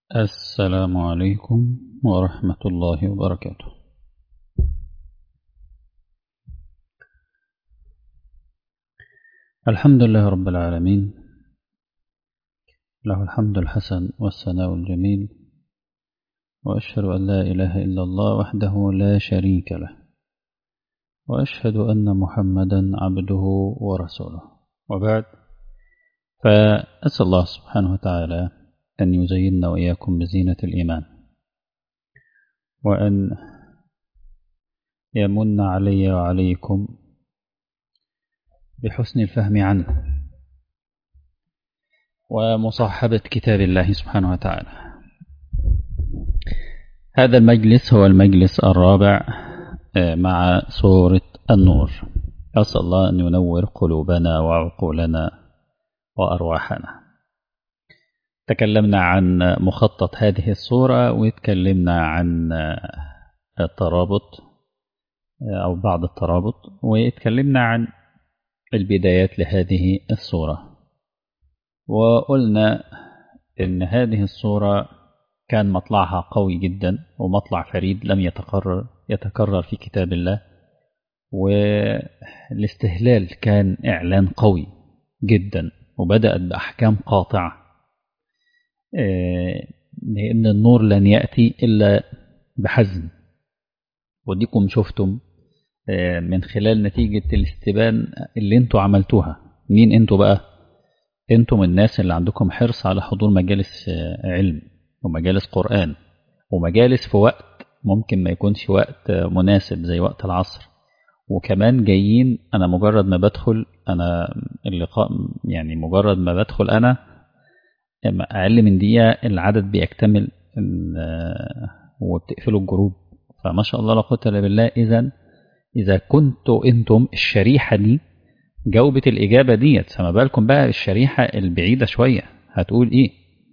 السلام عليكم ورحمة الله وبركاته الحمد لله رب العالمين له الحمد الحسن والثناء الجميل وأشهد أن لا إله إلا الله وحده لا شريك له وأشهد أن محمدا عبده ورسوله وبعد فأسأل الله سبحانه وتعالى أن يزيننا وإياكم بزينة الإيمان وأن يمن علي وعليكم بحسن الفهم عنه ومصاحبة كتاب الله سبحانه وتعالى هذا المجلس هو المجلس الرابع مع سورة النور أسأل الله أن ينور قلوبنا وعقولنا وأرواحنا تكلمنا عن مخطط هذه الصورة وتكلمنا عن الترابط أو بعض الترابط وتكلمنا عن البدايات لهذه الصورة وقلنا إن هذه الصورة كان مطلعها قوي جدا ومطلع فريد لم يتكرر يتكرر في كتاب الله والاستهلال كان إعلان قوي جدا وبدأت بأحكام قاطعة لأن النور لن يأتي إلا بحزم وديكم شفتم من خلال نتيجة الاستبان اللي انتوا عملتوها مين انتوا بقى انتم الناس اللي عندكم حرص على حضور مجالس علم ومجالس قرآن ومجالس في وقت ممكن ما يكونش وقت مناسب زي وقت العصر وكمان جايين انا مجرد ما بدخل انا اللقاء يعني مجرد ما بدخل انا اقل من دقيقه العدد بيكتمل وبتقفلوا الجروب فما شاء الله لا قوه الا بالله اذا اذا كنتوا انتم الشريحه دي جاوبت الاجابه ديت فما بالكم بقى الشريحه البعيده شويه هتقول ايه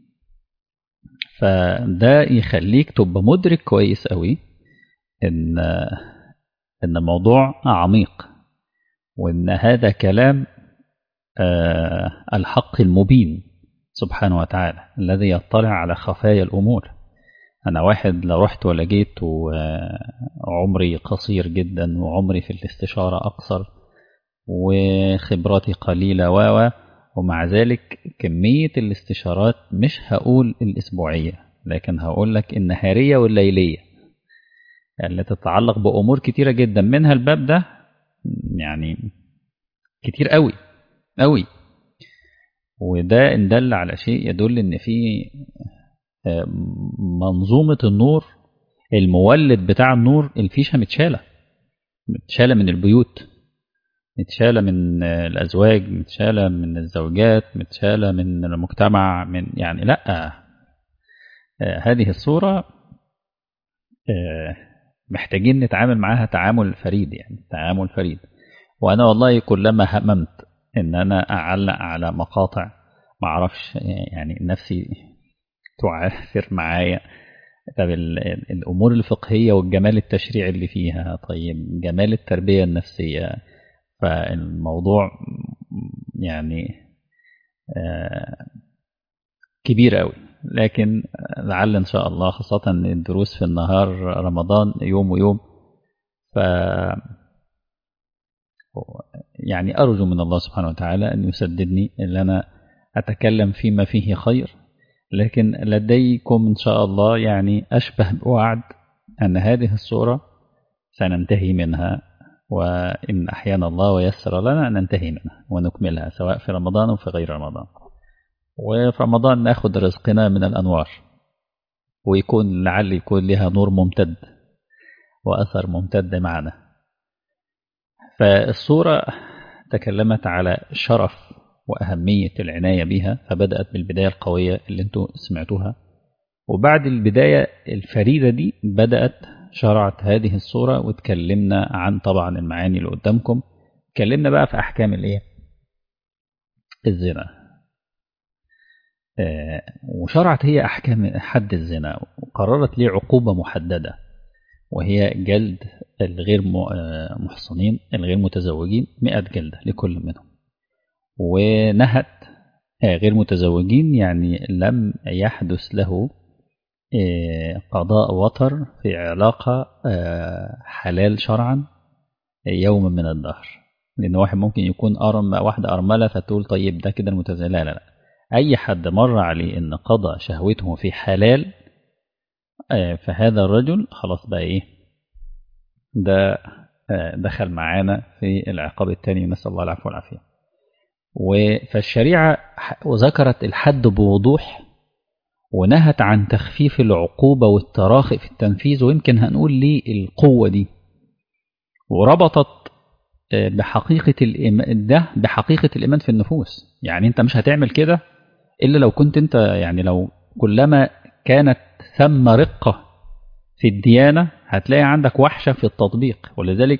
فده يخليك تبقى مدرك كويس قوي ان ان الموضوع عميق وان هذا كلام الحق المبين سبحانه وتعالى الذي يطلع على خفايا الأمور أنا واحد لو رحت ولا جيت وعمري قصير جدا وعمري في الاستشارة أقصر وخبراتي قليلة و ومع ذلك كمية الاستشارات مش هقول الأسبوعية لكن هقول لك النهارية والليلية اللي تتعلق بأمور كتيرة جدا منها الباب ده يعني كتير قوي قوي وده إن دل على شيء يدل إن في منظومة النور المولد بتاع النور الفيشة متشالة متشالة من البيوت متشالة من الأزواج متشالة من الزوجات متشالة من المجتمع من يعني لأ هذه الصورة محتاجين نتعامل معاها تعامل فريد يعني تعامل فريد وأنا والله كلما هممت ان انا اعلق على مقاطع ما اعرفش يعني نفسي تعافر معايا طب الامور الفقهيه والجمال التشريعي اللي فيها طيب جمال التربيه النفسيه فالموضوع يعني كبير قوي لكن لعل ان شاء الله خاصه الدروس في النهار رمضان يوم ويوم ف يعني أرجو من الله سبحانه وتعالى أن يسددني أن أنا أتكلم فيما فيه خير لكن لديكم إن شاء الله يعني أشبه بوعد أن هذه الصورة سننتهي منها وإن أحيانا الله ويسر لنا أن ننتهي منها ونكملها سواء في رمضان أو في غير رمضان وفي رمضان ناخد رزقنا من الأنوار ويكون لعل يكون لها نور ممتد وأثر ممتد معنا فالصورة تكلمت على شرف وأهمية العناية بها فبدأت بالبداية القوية اللي انتوا سمعتوها وبعد البداية الفريدة دي بدأت شرعت هذه الصورة وتكلمنا عن طبعا المعاني اللي قدامكم اتكلمنا بقى في أحكام الايه الزنا آه وشرعت هي أحكام حد الزنا وقررت ليه عقوبة محددة وهي جلد الغير محصنين الغير متزوجين 100 جلدة لكل منهم ونهت غير متزوجين يعني لم يحدث له قضاء وطر في علاقة حلال شرعا يوم من الدهر لأن واحد ممكن يكون أرم واحدة أرملة فتقول طيب ده كده المتزن لا لا لا أي حد مر عليه إن قضى شهوته في حلال فهذا الرجل خلاص بقى إيه ده دخل معانا في العقاب الثاني نسأل الله العفو والعافية فالشريعة ذكرت الحد بوضوح ونهت عن تخفيف العقوبة والتراخي في التنفيذ ويمكن هنقول ليه القوة دي وربطت بحقيقة الإيمان ده بحقيقة الإيمان في النفوس يعني أنت مش هتعمل كده إلا لو كنت أنت يعني لو كلما كانت ثم رقة في الديانة هتلاقي عندك وحشة في التطبيق ولذلك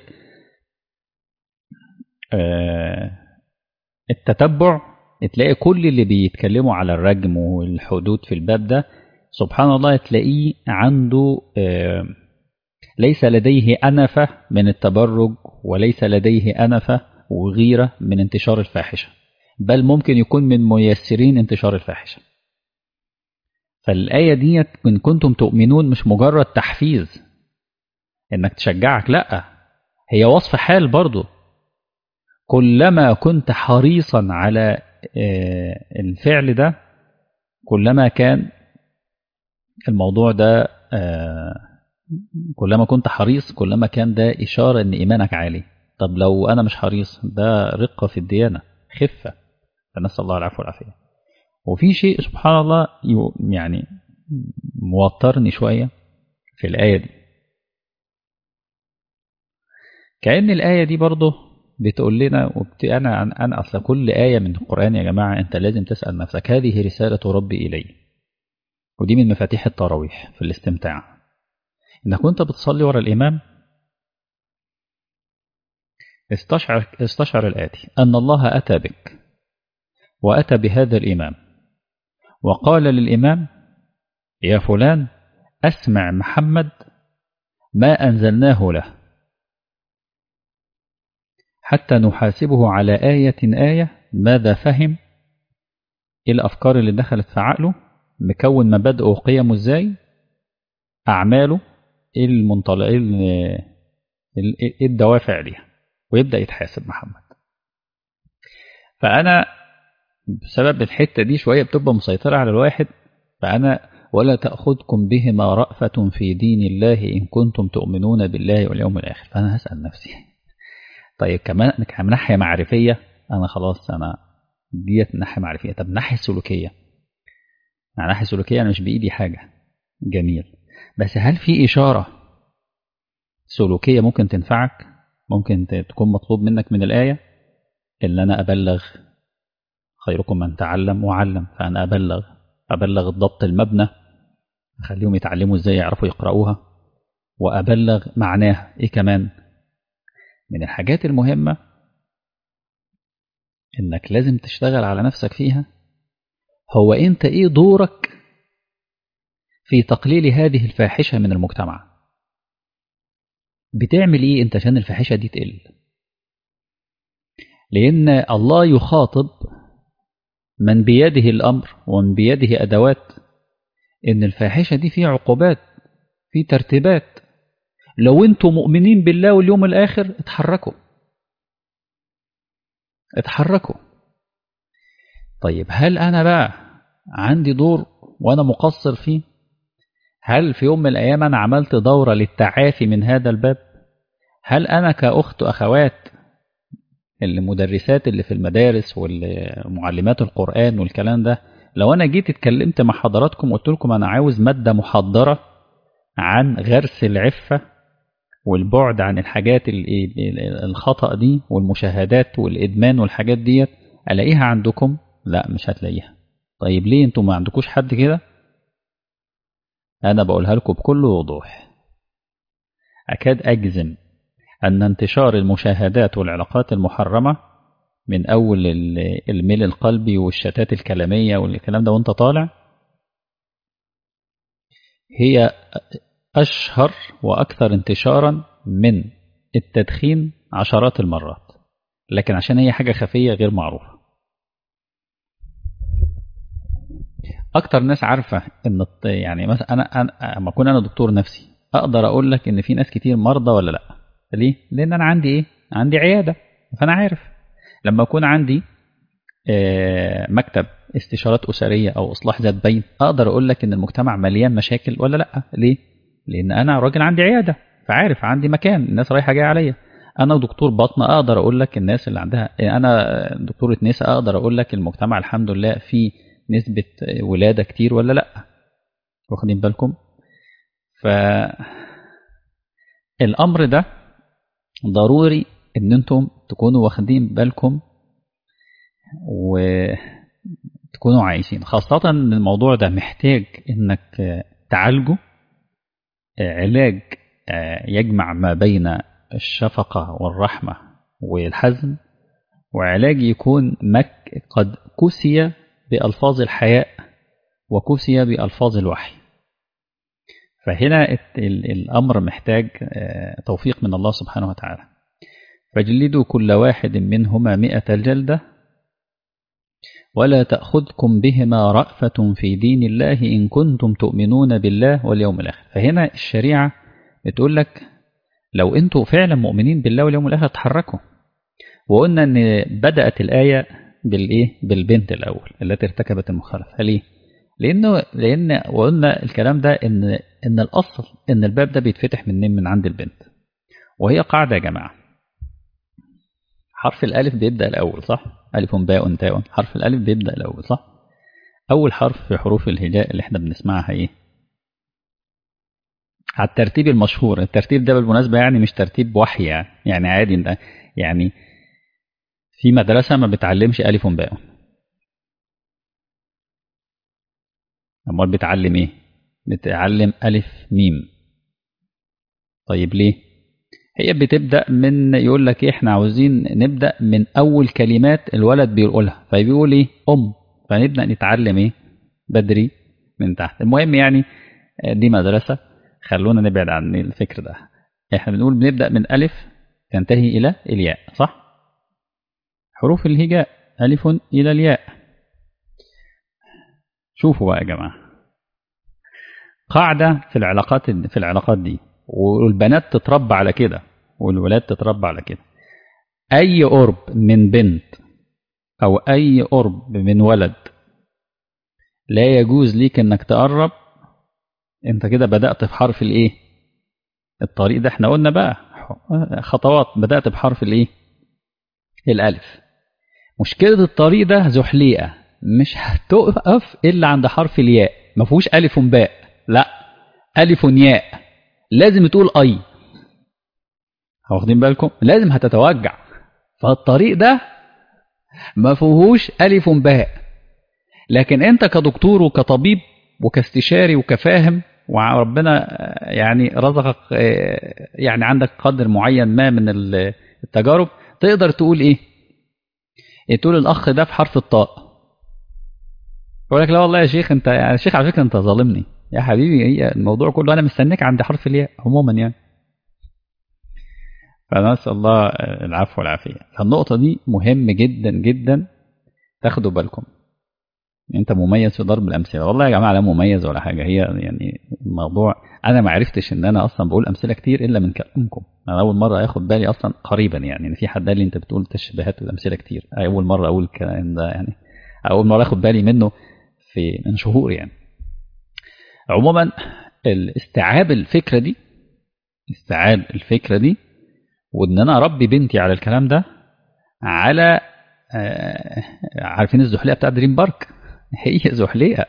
التتبع تلاقي كل اللي بيتكلموا على الرجم والحدود في الباب ده سبحان الله تلاقيه عنده ليس لديه أنفة من التبرج وليس لديه أنفة وغيرة من انتشار الفاحشة بل ممكن يكون من ميسرين انتشار الفاحشة فالآية ديت إن كنتم تؤمنون مش مجرد تحفيز إنك تشجعك لأ هي وصف حال برضو كلما كنت حريصا على الفعل ده كلما كان الموضوع ده كلما كنت حريص كلما كان ده إشارة إن إيمانك عالي طب لو أنا مش حريص ده رقة في الديانة خفة فنسأل الله العفو والعافية وفي شيء سبحان الله يعني موترني شوية في الآية دي كأن الآية دي برضه بتقول لنا وبت... أنا أنا أصل كل آية من القرآن يا جماعة أنت لازم تسأل نفسك هذه رسالة ربي إلي ودي من مفاتيح التراويح في الاستمتاع إنك كنت بتصلي ورا الإمام استشعر استشعر الآتي أن الله أتى بك وأتى بهذا الإمام وقال للإمام يا فلان أسمع محمد ما أنزلناه له حتى نحاسبه على آية آية ماذا فهم إيه الأفكار اللي دخلت في عقله مكون مبادئه وقيمه إزاي أعماله إيه المنطلق إيه الدوافع ليها ويبدأ يتحاسب محمد فأنا بسبب الحتة دي شوية بتبقى مسيطرة على الواحد فأنا ولا تأخذكم بهما رأفة في دين الله إن كنتم تؤمنون بالله واليوم الآخر فأنا هسأل نفسي طيب كمان كناحية معرفية أنا خلاص أنا ديت ناحية معرفية طب ناحية سلوكية يعني ناحية سلوكية أنا مش بإيدي حاجة جميل بس هل في إشارة سلوكية ممكن تنفعك ممكن تكون مطلوب منك من الآية اللي أنا أبلغ خيركم من تعلم وعلم فأنا أبلغ أبلغ الضبط المبنى أخليهم يتعلموا إزاي يعرفوا يقرأوها وأبلغ معناها إيه كمان من الحاجات المهمة إنك لازم تشتغل على نفسك فيها هو أنت إيه دورك في تقليل هذه الفاحشة من المجتمع بتعمل إيه أنت عشان الفاحشة دي تقل لأن الله يخاطب من بيده الأمر ومن بيده أدوات إن الفاحشة دي فيها عقوبات في ترتيبات لو انتم مؤمنين بالله واليوم الآخر اتحركوا اتحركوا طيب هل أنا بقى عندي دور وأنا مقصر فيه هل في يوم من الأيام أنا عملت دورة للتعافي من هذا الباب هل أنا كأخت أخوات المدرسات اللي في المدارس والمعلمات القرآن والكلام ده لو أنا جيت اتكلمت مع حضراتكم وقلت لكم أنا عاوز مادة محضرة عن غرس العفة والبعد عن الحاجات الخطأ دي والمشاهدات والإدمان والحاجات ديت ألاقيها عندكم لا مش هتلاقيها طيب ليه انتم ما عندكوش حد كده أنا بقولها لكم بكل وضوح أكاد أجزم أن انتشار المشاهدات والعلاقات المحرمة من أول الميل القلبي والشتات الكلامية والكلام ده وانت طالع هي أشهر وأكثر انتشارا من التدخين عشرات المرات لكن عشان هي حاجة خفية غير معروفة اكتر ناس عارفه ان الط- يعني مثلا انا انا لما اكون انا دكتور نفسي اقدر اقول لك ان في ناس كتير مرضى ولا لا ليه لان انا عندي ايه عندي عياده فانا عارف لما اكون عندي آه، مكتب استشارات اسريه او اصلاح ذات بين اقدر اقول لك ان المجتمع مليان مشاكل ولا لا ليه لان انا راجل عندي عياده فعارف عندي مكان الناس رايحه جايه عليا انا دكتور بطن اقدر اقول لك الناس اللي عندها انا دكتوره نساء اقدر اقول لك المجتمع الحمد لله فيه نسبه ولاده كتير ولا لا واخدين بالكم ف الامر ده ضروري ان انتم تكونوا واخدين بالكم وتكونوا عايشين خاصة ان الموضوع ده محتاج انك تعالجه علاج يجمع ما بين الشفقة والرحمة والحزم وعلاج يكون مك قد كسي بألفاظ الحياء وكسي بألفاظ الوحي فهنا الأمر محتاج توفيق من الله سبحانه وتعالى فاجلدوا كل واحد منهما مئة جلدة ولا تأخذكم بهما رأفة في دين الله إن كنتم تؤمنون بالله واليوم الآخر فهنا الشريعة بتقول لك لو أنتم فعلا مؤمنين بالله واليوم الآخر تحركوا وقلنا أن بدأت الآية بالإيه بالبنت الأول التي ارتكبت المخالفة ليه؟ لأنه لأن وقلنا الكلام ده إن إن الأصل إن الباب ده بيتفتح منين من عند البنت وهي قاعدة يا جماعة حرف الألف بيبدأ الأول صح؟ ألف باء تاء حرف الألف بيبدأ الأول صح؟ أول حرف في حروف الهجاء اللي احنا بنسمعها إيه؟ على الترتيب المشهور الترتيب ده بالمناسبة يعني مش ترتيب وحي يعني يعني عادي انت يعني في مدرسة ما بتعلمش ألف باء أمال بتعلم إيه؟ بتعلم ألف ميم طيب ليه؟ هي بتبدأ من يقول لك إيه إحنا عاوزين نبدأ من أول كلمات الولد بيقولها فبيقول إيه؟ أم فنبدأ نتعلم إيه؟ بدري من تحت المهم يعني دي مدرسة خلونا نبعد عن الفكر ده إحنا بنقول بنبدأ من ألف تنتهي إلى الياء صح؟ حروف الهجاء ألف إلى الياء شوفوا بقى يا جماعة قاعدة في العلاقات في العلاقات دي والبنات تتربى على كده والولاد تتربى على كده أي قرب من بنت أو أي قرب من ولد لا يجوز ليك إنك تقرب أنت كده بدأت في حرف الإيه؟ الطريق ده إحنا قلنا بقى خطوات بدأت بحرف الإيه؟ الألف مشكلة الطريق ده زحليقة مش هتقف إلا عند حرف الياء ما فيهوش ألف باء لا ألف ياء لازم تقول أي واخدين بالكم لازم هتتوجع فالطريق ده ما فيهوش ألف باء لكن أنت كدكتور وكطبيب وكاستشاري وكفاهم وربنا يعني رزقك يعني عندك قدر معين ما من التجارب تقدر تقول ايه تقول الاخ ده في حرف الطاء يقول لك لا والله يا شيخ انت يا شيخ على فكره انت ظالمني يا حبيبي هي الموضوع كله انا مستنيك عند حرف الياء عموما يعني فنسال الله العفو والعافيه فالنقطه دي مهم جدا جدا تاخدوا بالكم انت مميز في ضرب الامثله والله يا جماعه لا مميز ولا حاجه هي يعني الموضوع انا ما عرفتش ان انا اصلا بقول امثله كتير الا من كلامكم انا اول مره اخد بالي اصلا قريبا يعني ان في حد قال لي انت بتقول تشبيهات والامثله كتير اول مره اقول الكلام ده يعني اول مره اخد بالي منه في من شهور يعني عموما استيعاب الفكره دي استيعاب الفكره دي وان انا اربي بنتي على الكلام ده على آه عارفين الزحليقه بتاع دريم بارك هي زحليقه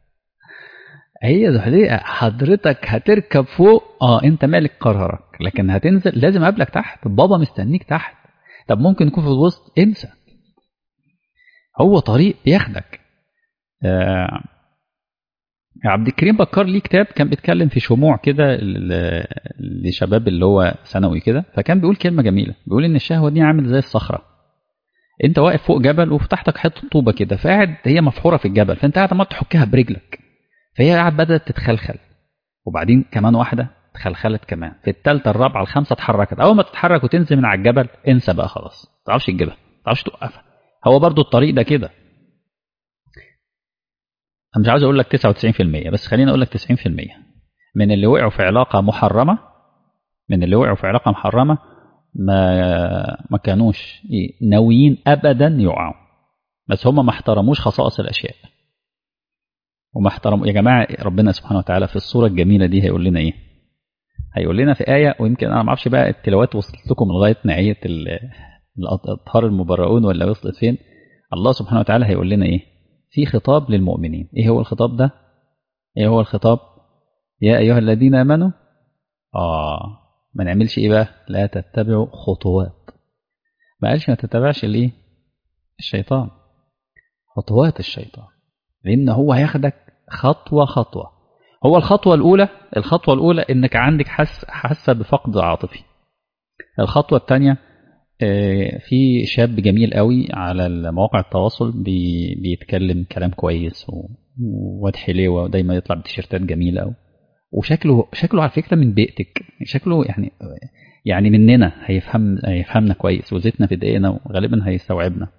هي زحليقه حضرتك هتركب فوق اه انت مالك قرارك لكن هتنزل لازم اقابلك تحت بابا مستنيك تحت طب ممكن يكون في الوسط انسى هو طريق بياخدك آه عبد الكريم بكار ليه كتاب كان بيتكلم في شموع كده لشباب اللي هو ثانوي كده فكان بيقول كلمه جميله بيقول ان الشهوه دي عامل زي الصخره انت واقف فوق جبل وفي تحتك حته طوبه كده فقاعد هي مفحوره في الجبل فانت قاعد عمال تحكها برجلك فهي قاعد بدات تتخلخل وبعدين كمان واحده اتخلخلت كمان في الثالثه الرابعه الخامسه اتحركت اول ما تتحرك وتنزل من على الجبل انسى بقى خلاص ما تعرفش تجيبها ما تعرفش توقفها هو برضو الطريق ده كده انا مش عاوز اقول لك 99% بس خليني اقول لك 90% من اللي وقعوا في علاقه محرمه من اللي وقعوا في علاقه محرمه ما ما كانوش ناويين ابدا يقعوا بس هم ما احترموش خصائص الاشياء وما احترموا يا جماعه ربنا سبحانه وتعالى في الصوره الجميله دي هيقول لنا ايه هيقول لنا في ايه ويمكن انا ما اعرفش بقى التلاوات وصلت لكم لغايه نهايه الاطهار المبرؤون ولا وصلت فين الله سبحانه وتعالى هيقول لنا ايه في خطاب للمؤمنين ايه هو الخطاب ده ايه هو الخطاب يا ايها الذين امنوا اه ما نعملش ايه بقى لا تتبعوا خطوات ما قالش ما تتبعش الايه الشيطان خطوات الشيطان لان هو هياخدك خطوه خطوه هو الخطوه الاولى الخطوه الاولى انك عندك حس حاسه بفقد عاطفي الخطوه الثانيه في شاب جميل قوي على مواقع التواصل بي بيتكلم كلام كويس وواد حليوه ودايما يطلع بتيشيرتات جميله قوي وشكله شكله على فكره من بيئتك شكله يعني يعني مننا هيفهم هيفهمنا كويس وزيتنا في دقيقنا وغالبا هيستوعبنا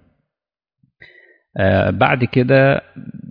آه بعد كده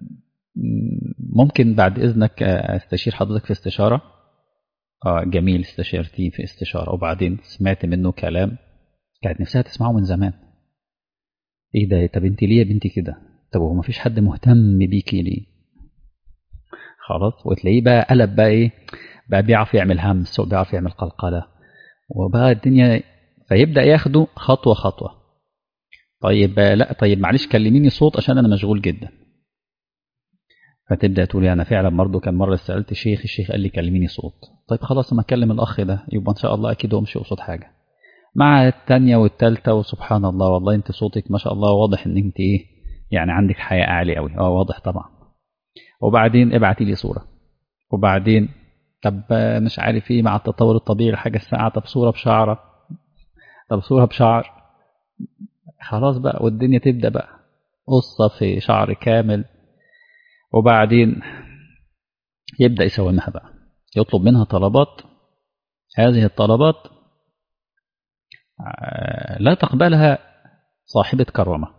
ممكن بعد اذنك استشير حضرتك في استشاره اه جميل استشرتيه في استشاره وبعدين سمعت منه كلام كانت نفسها تسمعه من زمان ايه ده طب انت ليه يا بنتي كده طب هو مفيش حد مهتم بيكي ليه خلاص وتلاقيه بقى قلب بقى ايه بقى بيعرف يعمل همس وبيعرف يعمل قلقله وبقى الدنيا فيبدا ياخده خطوه خطوه طيب لا طيب معلش كلميني صوت عشان انا مشغول جدا فتبدا تقول انا فعلا برضه كان مره سالت شيخ الشيخ قال لي كلميني صوت طيب خلاص ما اكلم الاخ ده يبقى ان شاء الله اكيد هو مش يقصد حاجه مع الثانيه والثالثه وسبحان الله والله انت صوتك ما شاء الله واضح ان انت ايه يعني عندك حياء عالي قوي اه واضح طبعا وبعدين ابعتي لي صوره وبعدين طب مش عارف ايه مع التطور الطبيعي لحاجه الساعه طب صوره بشعره طب صوره بشعر خلاص بقى والدنيا تبدا بقى قصه في شعر كامل وبعدين يبدا يسومها بقى يطلب منها طلبات هذه الطلبات لا تقبلها صاحبة كرامة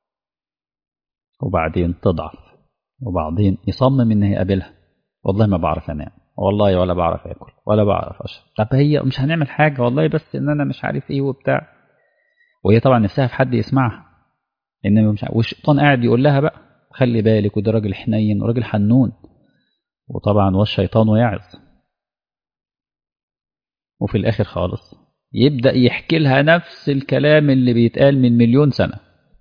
وبعدين تضعف وبعدين يصمم انه يقابلها والله ما بعرف انام والله ولا بعرف اكل ولا بعرف اشرب طب هي مش هنعمل حاجه والله بس ان انا مش عارف ايه وبتاع وهي طبعا نفسها في حد يسمعها ان مش والشيطان قاعد يقول لها بقى خلي بالك وده راجل حنين وراجل حنون وطبعا والشيطان يعظ وفي الاخر خالص يبدا يحكي لها نفس الكلام اللي بيتقال من مليون سنه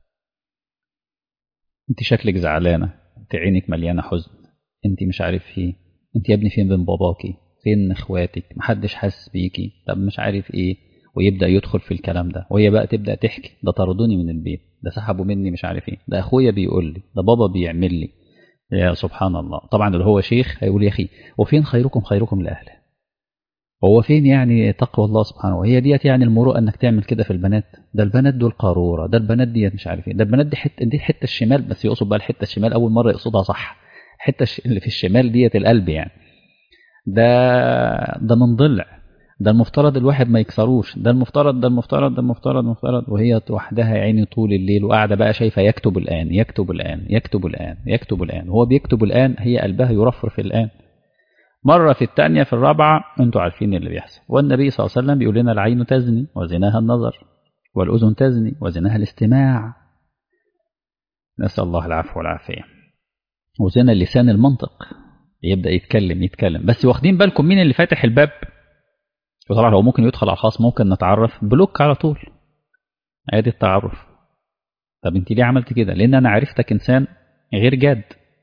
انت شكلك زعلانه انت عينك مليانه حزن انت مش عارف ايه انت يا ابني فين بين باباكي فين اخواتك محدش حاسس بيكي طب مش عارف ايه ويبدا يدخل في الكلام ده وهي بقى تبدا تحكي ده طردوني من البيت ده سحبوا مني مش عارف ايه ده اخويا بيقول لي ده بابا بيعمل لي يا سبحان الله طبعا اللي هو شيخ هيقول يا اخي وفين خيركم خيركم لاهله هو فين يعني تقوى الله سبحانه وهي ديت يعني المروءه انك تعمل كده في البنات ده البنات دول قاروره ده البنات ديت مش عارف ايه ده البنات دي حته دي الحته الشمال بس يقصد بقى الحته الشمال اول مره يقصدها صح الحته اللي في الشمال ديت القلب يعني ده ده من ضلع ده المفترض الواحد ما يكسروش ده المفترض ده المفترض ده المفترض المفترض وهي وحدها يا عيني طول الليل وقاعده بقى شايفه يكتب الان يكتب الان يكتب الان يكتب الان هو بيكتب الان هي قلبها يرفرف الان مرة في الثانية في الرابعة انتوا عارفين اللي بيحصل والنبي صلى الله عليه وسلم بيقول لنا العين تزني وزناها النظر والأذن تزني وزناها الاستماع نسأل الله العفو والعافية وزنا اللسان المنطق يبدأ يتكلم يتكلم بس واخدين بالكم مين اللي فاتح الباب وطبعا هو ممكن يدخل على الخاص ممكن نتعرف بلوك على طول ادي التعرف طب انت ليه عملت كده لان انا عرفتك انسان غير جاد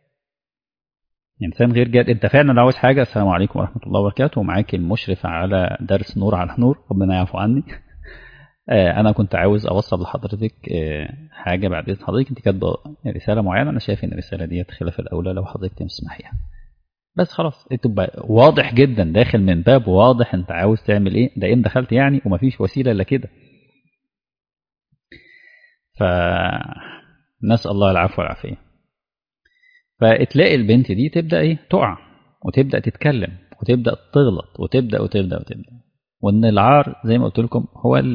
انسان غير جاد انت فعلا لو عاوز حاجه السلام عليكم ورحمه الله وبركاته ومعاك المشرف على درس نور على نور ربنا يعفو عني انا كنت عاوز اوصل لحضرتك حاجه بعد اذن حضرتك انت كاتبه رساله معينه انا شايف ان الرساله ديت خلاف الاولى لو حضرتك تسمحيها بس خلاص تبقى واضح جدا داخل من باب واضح انت عاوز تعمل ايه ده ان دخلت يعني ومفيش وسيله الا كده فنسال الله العفو والعافيه فتلاقي البنت دي تبدا ايه تقع وتبدا تتكلم وتبدا تغلط وتبدا وتبدا وتبدا وان العار زي ما قلت لكم هو ال...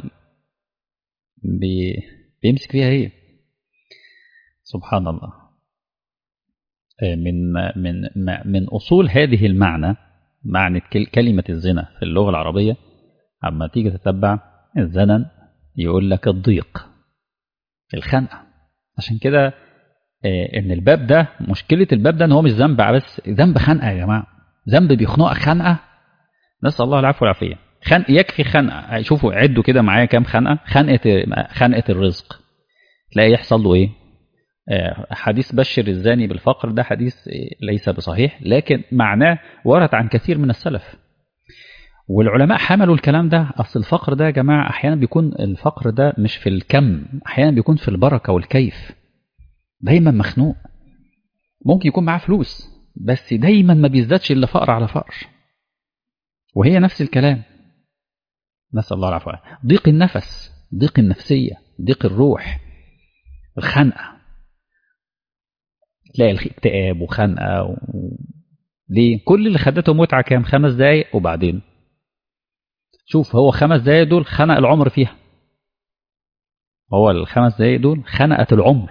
بي... بيمسك فيها هي سبحان الله من من من أصول هذه المعنى معنى كلمة الزنا في اللغة العربية أما تيجي تتبع الزنا يقول لك الضيق الخنقة عشان كده ان الباب ده مشكلة الباب ده ان هو مش ذنب بس ذنب خنقة يا جماعة ذنب بيخنقك خنقة نسأل الله العفو والعافية خنق يكفي خنقة شوفوا عدوا كده معايا كام خنقة خنقة خنقة الرزق تلاقي يحصل له ايه حديث بشر الزاني بالفقر ده حديث ليس بصحيح لكن معناه ورد عن كثير من السلف والعلماء حملوا الكلام ده أصل الفقر ده يا جماعة أحيانا بيكون الفقر ده مش في الكم أحيانا بيكون في البركة والكيف دايما مخنوق ممكن يكون معاه فلوس بس دايما ما بيزدادش إلا فقر على فقر وهي نفس الكلام نسأل الله العافية ضيق النفس ضيق النفسية ضيق الروح الخنقة تلاقي اكتئاب وخنقة و... ليه كل اللي خدته متعة كام خمس دقايق وبعدين شوف هو خمس دقايق دول خنق العمر فيها هو الخمس دقايق دول خنقت العمر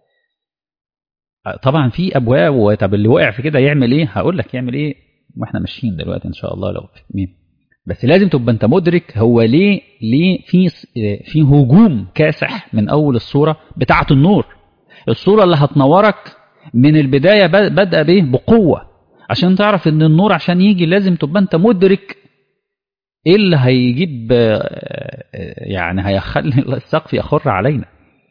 طبعا في ابواب طب اللي وقع في كده يعمل ايه هقول لك يعمل ايه واحنا ماشيين دلوقتي ان شاء الله لو مين بس لازم تبقى انت مدرك هو ليه ليه في في هجوم كاسح من اول الصوره بتاعه النور الصوره اللي هتنورك من البدايه بادئه بايه بقوه عشان تعرف ان النور عشان يجي لازم تبقى انت مدرك ايه اللي هيجيب يعني هيخلي السقف يخر علينا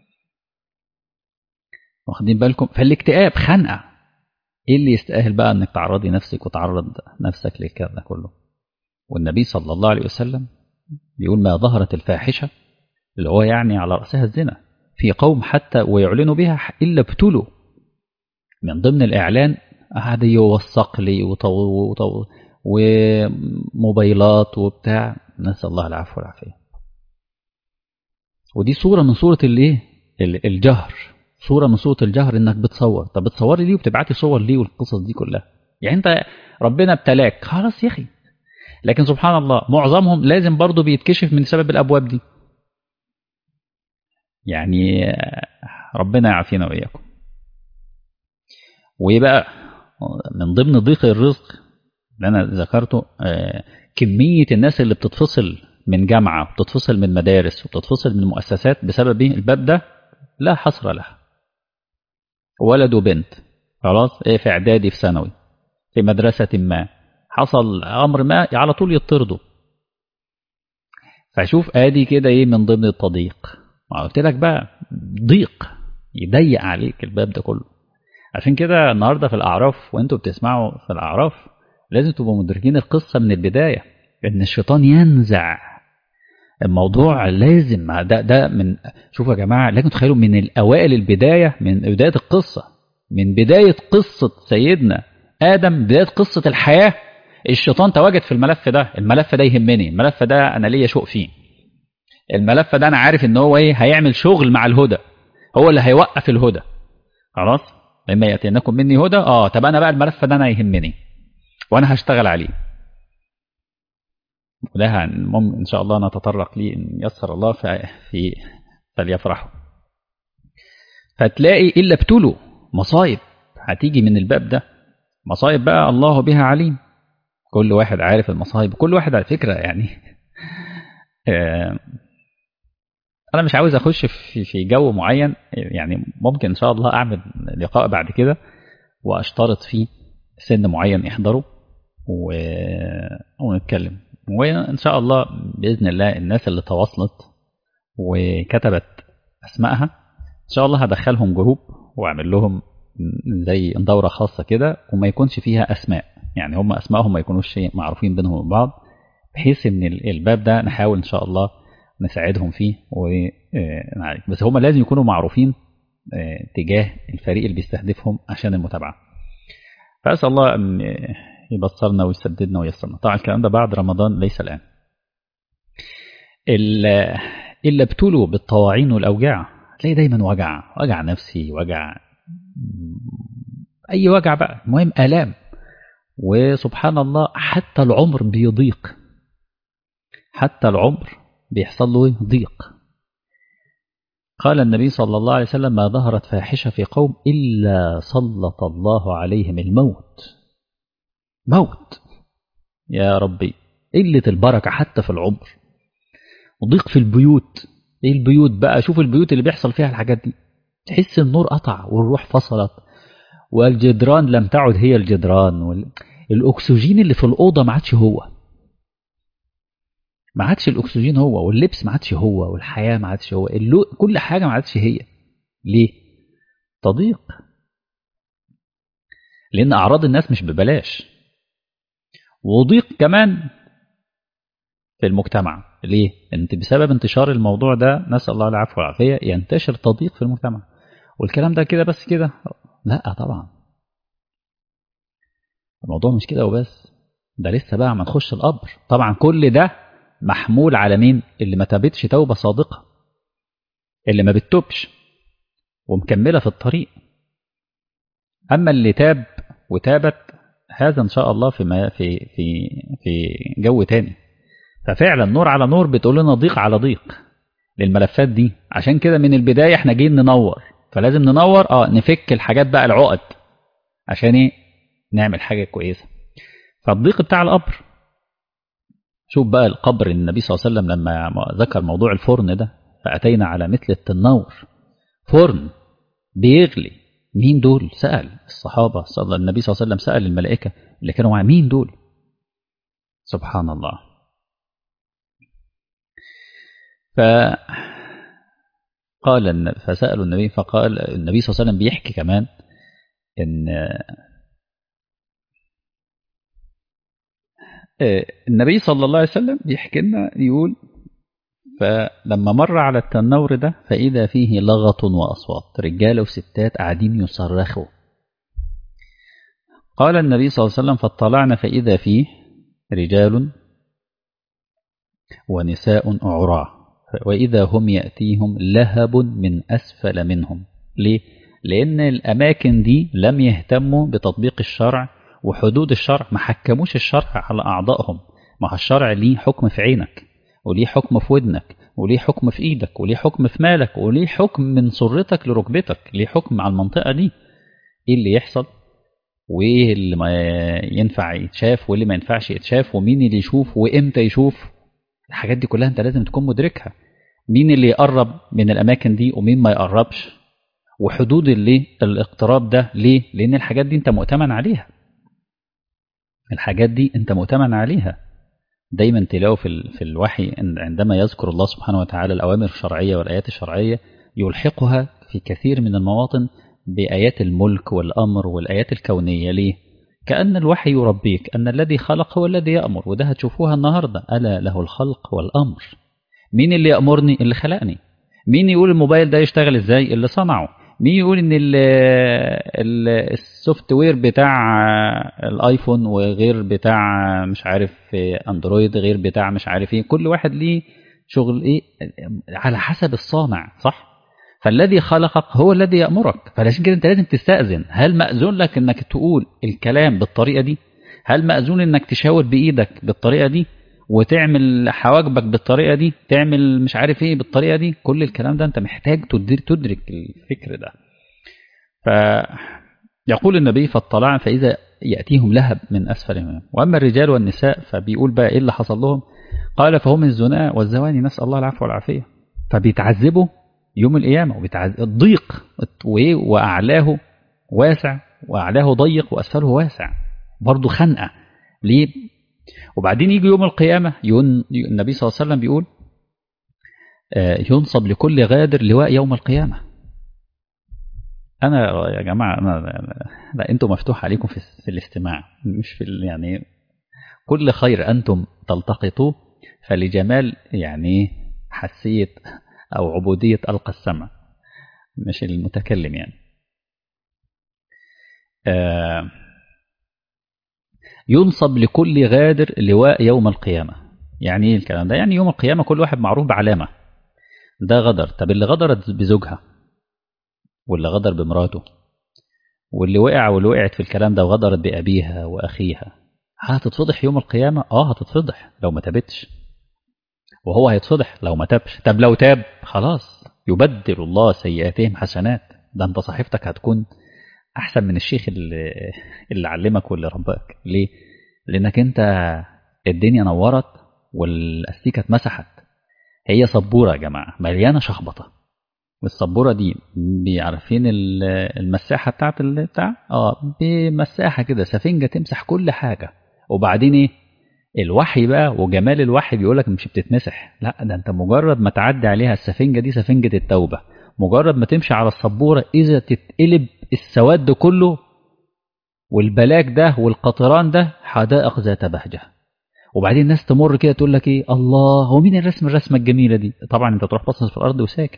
واخدين بالكم فالاكتئاب خنقه ايه اللي يستاهل بقى انك تعرضي نفسك وتعرض نفسك للكلام ده كله والنبي صلى الله عليه وسلم بيقول ما ظهرت الفاحشه اللي هو يعني على راسها الزنا في قوم حتى ويعلنوا بها الا ابتلوا من ضمن الاعلان قعد يوثق لي وطو وطو وموبايلات وبتاع نسال الله العفو والعافيه ودي صوره من صوره الايه الجهر صوره من صوره الجهر انك بتصور طب بتصوري ليه وبتبعتي صور ليه والقصص دي كلها يعني انت ربنا ابتلاك خلاص يا اخي لكن سبحان الله معظمهم لازم برضه بيتكشف من سبب الابواب دي يعني ربنا يعافينا واياكم وايه بقى من ضمن ضيق الرزق اللي انا ذكرته كميه الناس اللي بتتفصل من جامعه وبتتفصل من مدارس وبتتفصل من مؤسسات بسبب ايه الباب ده لا حصر لها ولد وبنت خلاص ايه في اعدادي في ثانوي في مدرسه ما حصل امر ما على طول يطردوا فشوف ادي كده ايه من ضمن التضييق ما قلت لك بقى ضيق يضيق عليك الباب ده كله عشان كده النهارده في الاعراف وانتوا بتسمعوا في الاعراف لازم تبقوا مدركين القصه من البدايه ان الشيطان ينزع الموضوع لازم ده ده من شوفوا يا جماعه لازم تخيلوا من الاوائل البدايه من بدايه القصه من بدايه قصه سيدنا ادم بدايه قصه الحياه الشيطان تواجد في الملف ده الملف ده يهمني الملف ده انا ليا شوق فيه الملف ده انا عارف ان هو ايه هيعمل شغل مع الهدى هو اللي هيوقف الهدى خلاص لما ياتينكم مني هدى اه طب انا بقى الملف ده انا يهمني وانا هشتغل عليه وده ان شاء الله نتطرق ليه ان يسر الله في فليفرحوا فتلاقي الا ابتلوا مصايب هتيجي من الباب ده مصايب بقى الله بها عليم كل واحد عارف المصايب كل واحد على فكره يعني انا مش عاوز اخش في في جو معين يعني ممكن ان شاء الله اعمل لقاء بعد كده واشترط فيه سن معين يحضره و... ونتكلم وان شاء الله باذن الله الناس اللي تواصلت وكتبت اسمائها ان شاء الله هدخلهم جروب واعمل لهم زي دوره خاصه كده وما يكونش فيها اسماء يعني هم اسمائهم ما يكونوش معروفين بينهم وبين بعض بحيث ان الباب ده نحاول ان شاء الله نساعدهم فيه و بس هم لازم يكونوا معروفين تجاه الفريق اللي بيستهدفهم عشان المتابعه فاسال الله ان يبصرنا ويسددنا ويسرنا طبعا الكلام ده بعد رمضان ليس الان الا ابتلوا بالطواعين والاوجاع هتلاقي دايما وجع وجع نفسي وجع اي وجع بقى المهم الام وسبحان الله حتى العمر بيضيق حتى العمر بيحصل له ضيق قال النبي صلى الله عليه وسلم ما ظهرت فاحشة في قوم إلا سلط الله عليهم الموت موت يا ربي قلة البركة حتى في العمر وضيق في البيوت ايه البيوت بقى شوف البيوت اللي بيحصل فيها الحاجات دي تحس النور قطع والروح فصلت والجدران لم تعد هي الجدران وال... الاكسجين اللي في الاوضه ما عادش هو ما عادش الاكسجين هو واللبس ما عادش هو والحياه ما عادش هو اللو... كل حاجه ما عادش هي ليه تضيق لان اعراض الناس مش ببلاش وضيق كمان في المجتمع ليه انت بسبب انتشار الموضوع ده نسال الله العفو والعافيه ينتشر تضييق في المجتمع والكلام ده كده بس كده لا طبعا الموضوع مش كده وبس ده لسه بقى ما نخش القبر طبعا كل ده محمول على مين اللي ما تابتش توبه صادقه اللي ما بتتوبش ومكمله في الطريق اما اللي تاب وتابت هذا ان شاء الله في ما في في في جو تاني ففعلا نور على نور بتقول لنا ضيق على ضيق للملفات دي عشان كده من البدايه احنا جايين ننور فلازم ننور اه نفك الحاجات بقى العقد عشان ايه نعمل حاجه كويسه فالضيق بتاع القبر شوف بقى القبر النبي صلى الله عليه وسلم لما ذكر موضوع الفرن ده فاتينا على مثل التنور فرن بيغلي مين دول سال الصحابه صلى النبي صلى الله عليه وسلم سال الملائكه اللي كانوا معاه مين دول سبحان الله ف قال فسألوا النبي فقال النبي صلى الله عليه وسلم بيحكي كمان ان النبي صلى الله عليه وسلم بيحكي لنا يقول فلما مر على التنور ده فإذا فيه لغط وأصوات رجالة وستات قاعدين يصرخوا قال النبي صلى الله عليه وسلم فاطلعنا فإذا فيه رجال ونساء عراه وإذا هم يأتيهم لهب من أسفل منهم ليه؟ لأن الأماكن دي لم يهتموا بتطبيق الشرع وحدود الشرع ما حكموش الشرع على أعضائهم ما الشرع ليه حكم في عينك وليه حكم في ودنك وليه حكم في إيدك وليه حكم في مالك وليه حكم من سرتك لركبتك ليه حكم على المنطقة دي إيه اللي يحصل وإيه اللي ما ينفع يتشاف واللي ما ينفعش يتشاف ومين اللي يشوف وإمتى يشوف الحاجات دي كلها انت لازم تكون مدركها مين اللي يقرب من الاماكن دي ومين ما يقربش وحدود اللي الاقتراب ده ليه لان الحاجات دي انت مؤتمن عليها الحاجات دي انت مؤتمن عليها دايما تلاقوا في, في الوحي عندما يذكر الله سبحانه وتعالى الاوامر الشرعيه والايات الشرعيه يلحقها في كثير من المواطن بايات الملك والامر والايات الكونيه ليه كأن الوحي يربيك أن الذي خلق هو الذي يأمر وده هتشوفوها النهاردة ألا له الخلق والأمر مين اللي يأمرني اللي خلقني مين يقول الموبايل ده يشتغل ازاي اللي صنعه مين يقول ان السوفت وير بتاع الايفون وغير بتاع مش عارف اندرويد غير بتاع مش عارف ايه كل واحد ليه شغل ايه على حسب الصانع صح فالذي خلقك هو الذي يأمرك فعشان كده انت لازم تستأذن هل مأذون لك انك تقول الكلام بالطريقة دي هل مأذون انك تشاور بإيدك بالطريقة دي وتعمل حواجبك بالطريقة دي تعمل مش عارف ايه بالطريقة دي كل الكلام ده انت محتاج تدرك الفكر ده فيقول النبي فاطلع فإذا يأتيهم لهب من أسفل منهم وأما الرجال والنساء فبيقول بقى إيه اللي حصل لهم قال فهم الزناء والزواني نسأل الله العفو والعافية فبيتعذبوا يوم القيامة وبيتعذب الضيق وأعلاه واسع وأعلاه ضيق وأسفله واسع برضه خنقة ليه وبعدين يجي يوم القيامة يون النبي صلى الله عليه وسلم بيقول ينصب لكل غادر لواء يوم القيامة أنا يا جماعة أنا لا أنتم مفتوح عليكم في, في الاستماع مش في يعني كل خير أنتم تلتقطوه فلجمال يعني حسية أو عبودية ألقى السمع مش المتكلم يعني آه ينصب لكل غادر لواء يوم القيامة يعني ايه الكلام ده يعني يوم القيامة كل واحد معروف بعلامة ده غدر طب اللي غدرت بزوجها واللي غدر بمراته واللي وقع واللي وقعت في الكلام ده وغدرت بأبيها وأخيها هتتفضح يوم القيامة اه هتتفضح لو ما تابتش وهو هيتفضح لو ما تابش طب لو تاب خلاص يبدل الله سيئاتهم حسنات ده انت صحيفتك هتكون احسن من الشيخ اللي, اللي علمك واللي رباك ليه لانك انت الدنيا نورت والاستيكه اتمسحت هي سبوره يا جماعه مليانه شخبطه والسبوره دي عارفين المساحه بتاعت بتاع اه بمساحه كده سفنجه تمسح كل حاجه وبعدين ايه الوحي بقى وجمال الوحي بيقول لك مش بتتمسح لا ده انت مجرد ما تعدي عليها السفنجه دي سفنجه التوبه مجرد ما تمشي على السبوره اذا تتقلب السواد ده كله والبلاك ده والقطران ده حدائق ذات بهجه وبعدين الناس تمر كده تقول لك ايه الله هو مين الرسم الرسمه الجميله دي طبعا انت تروح باصص في الارض وساكت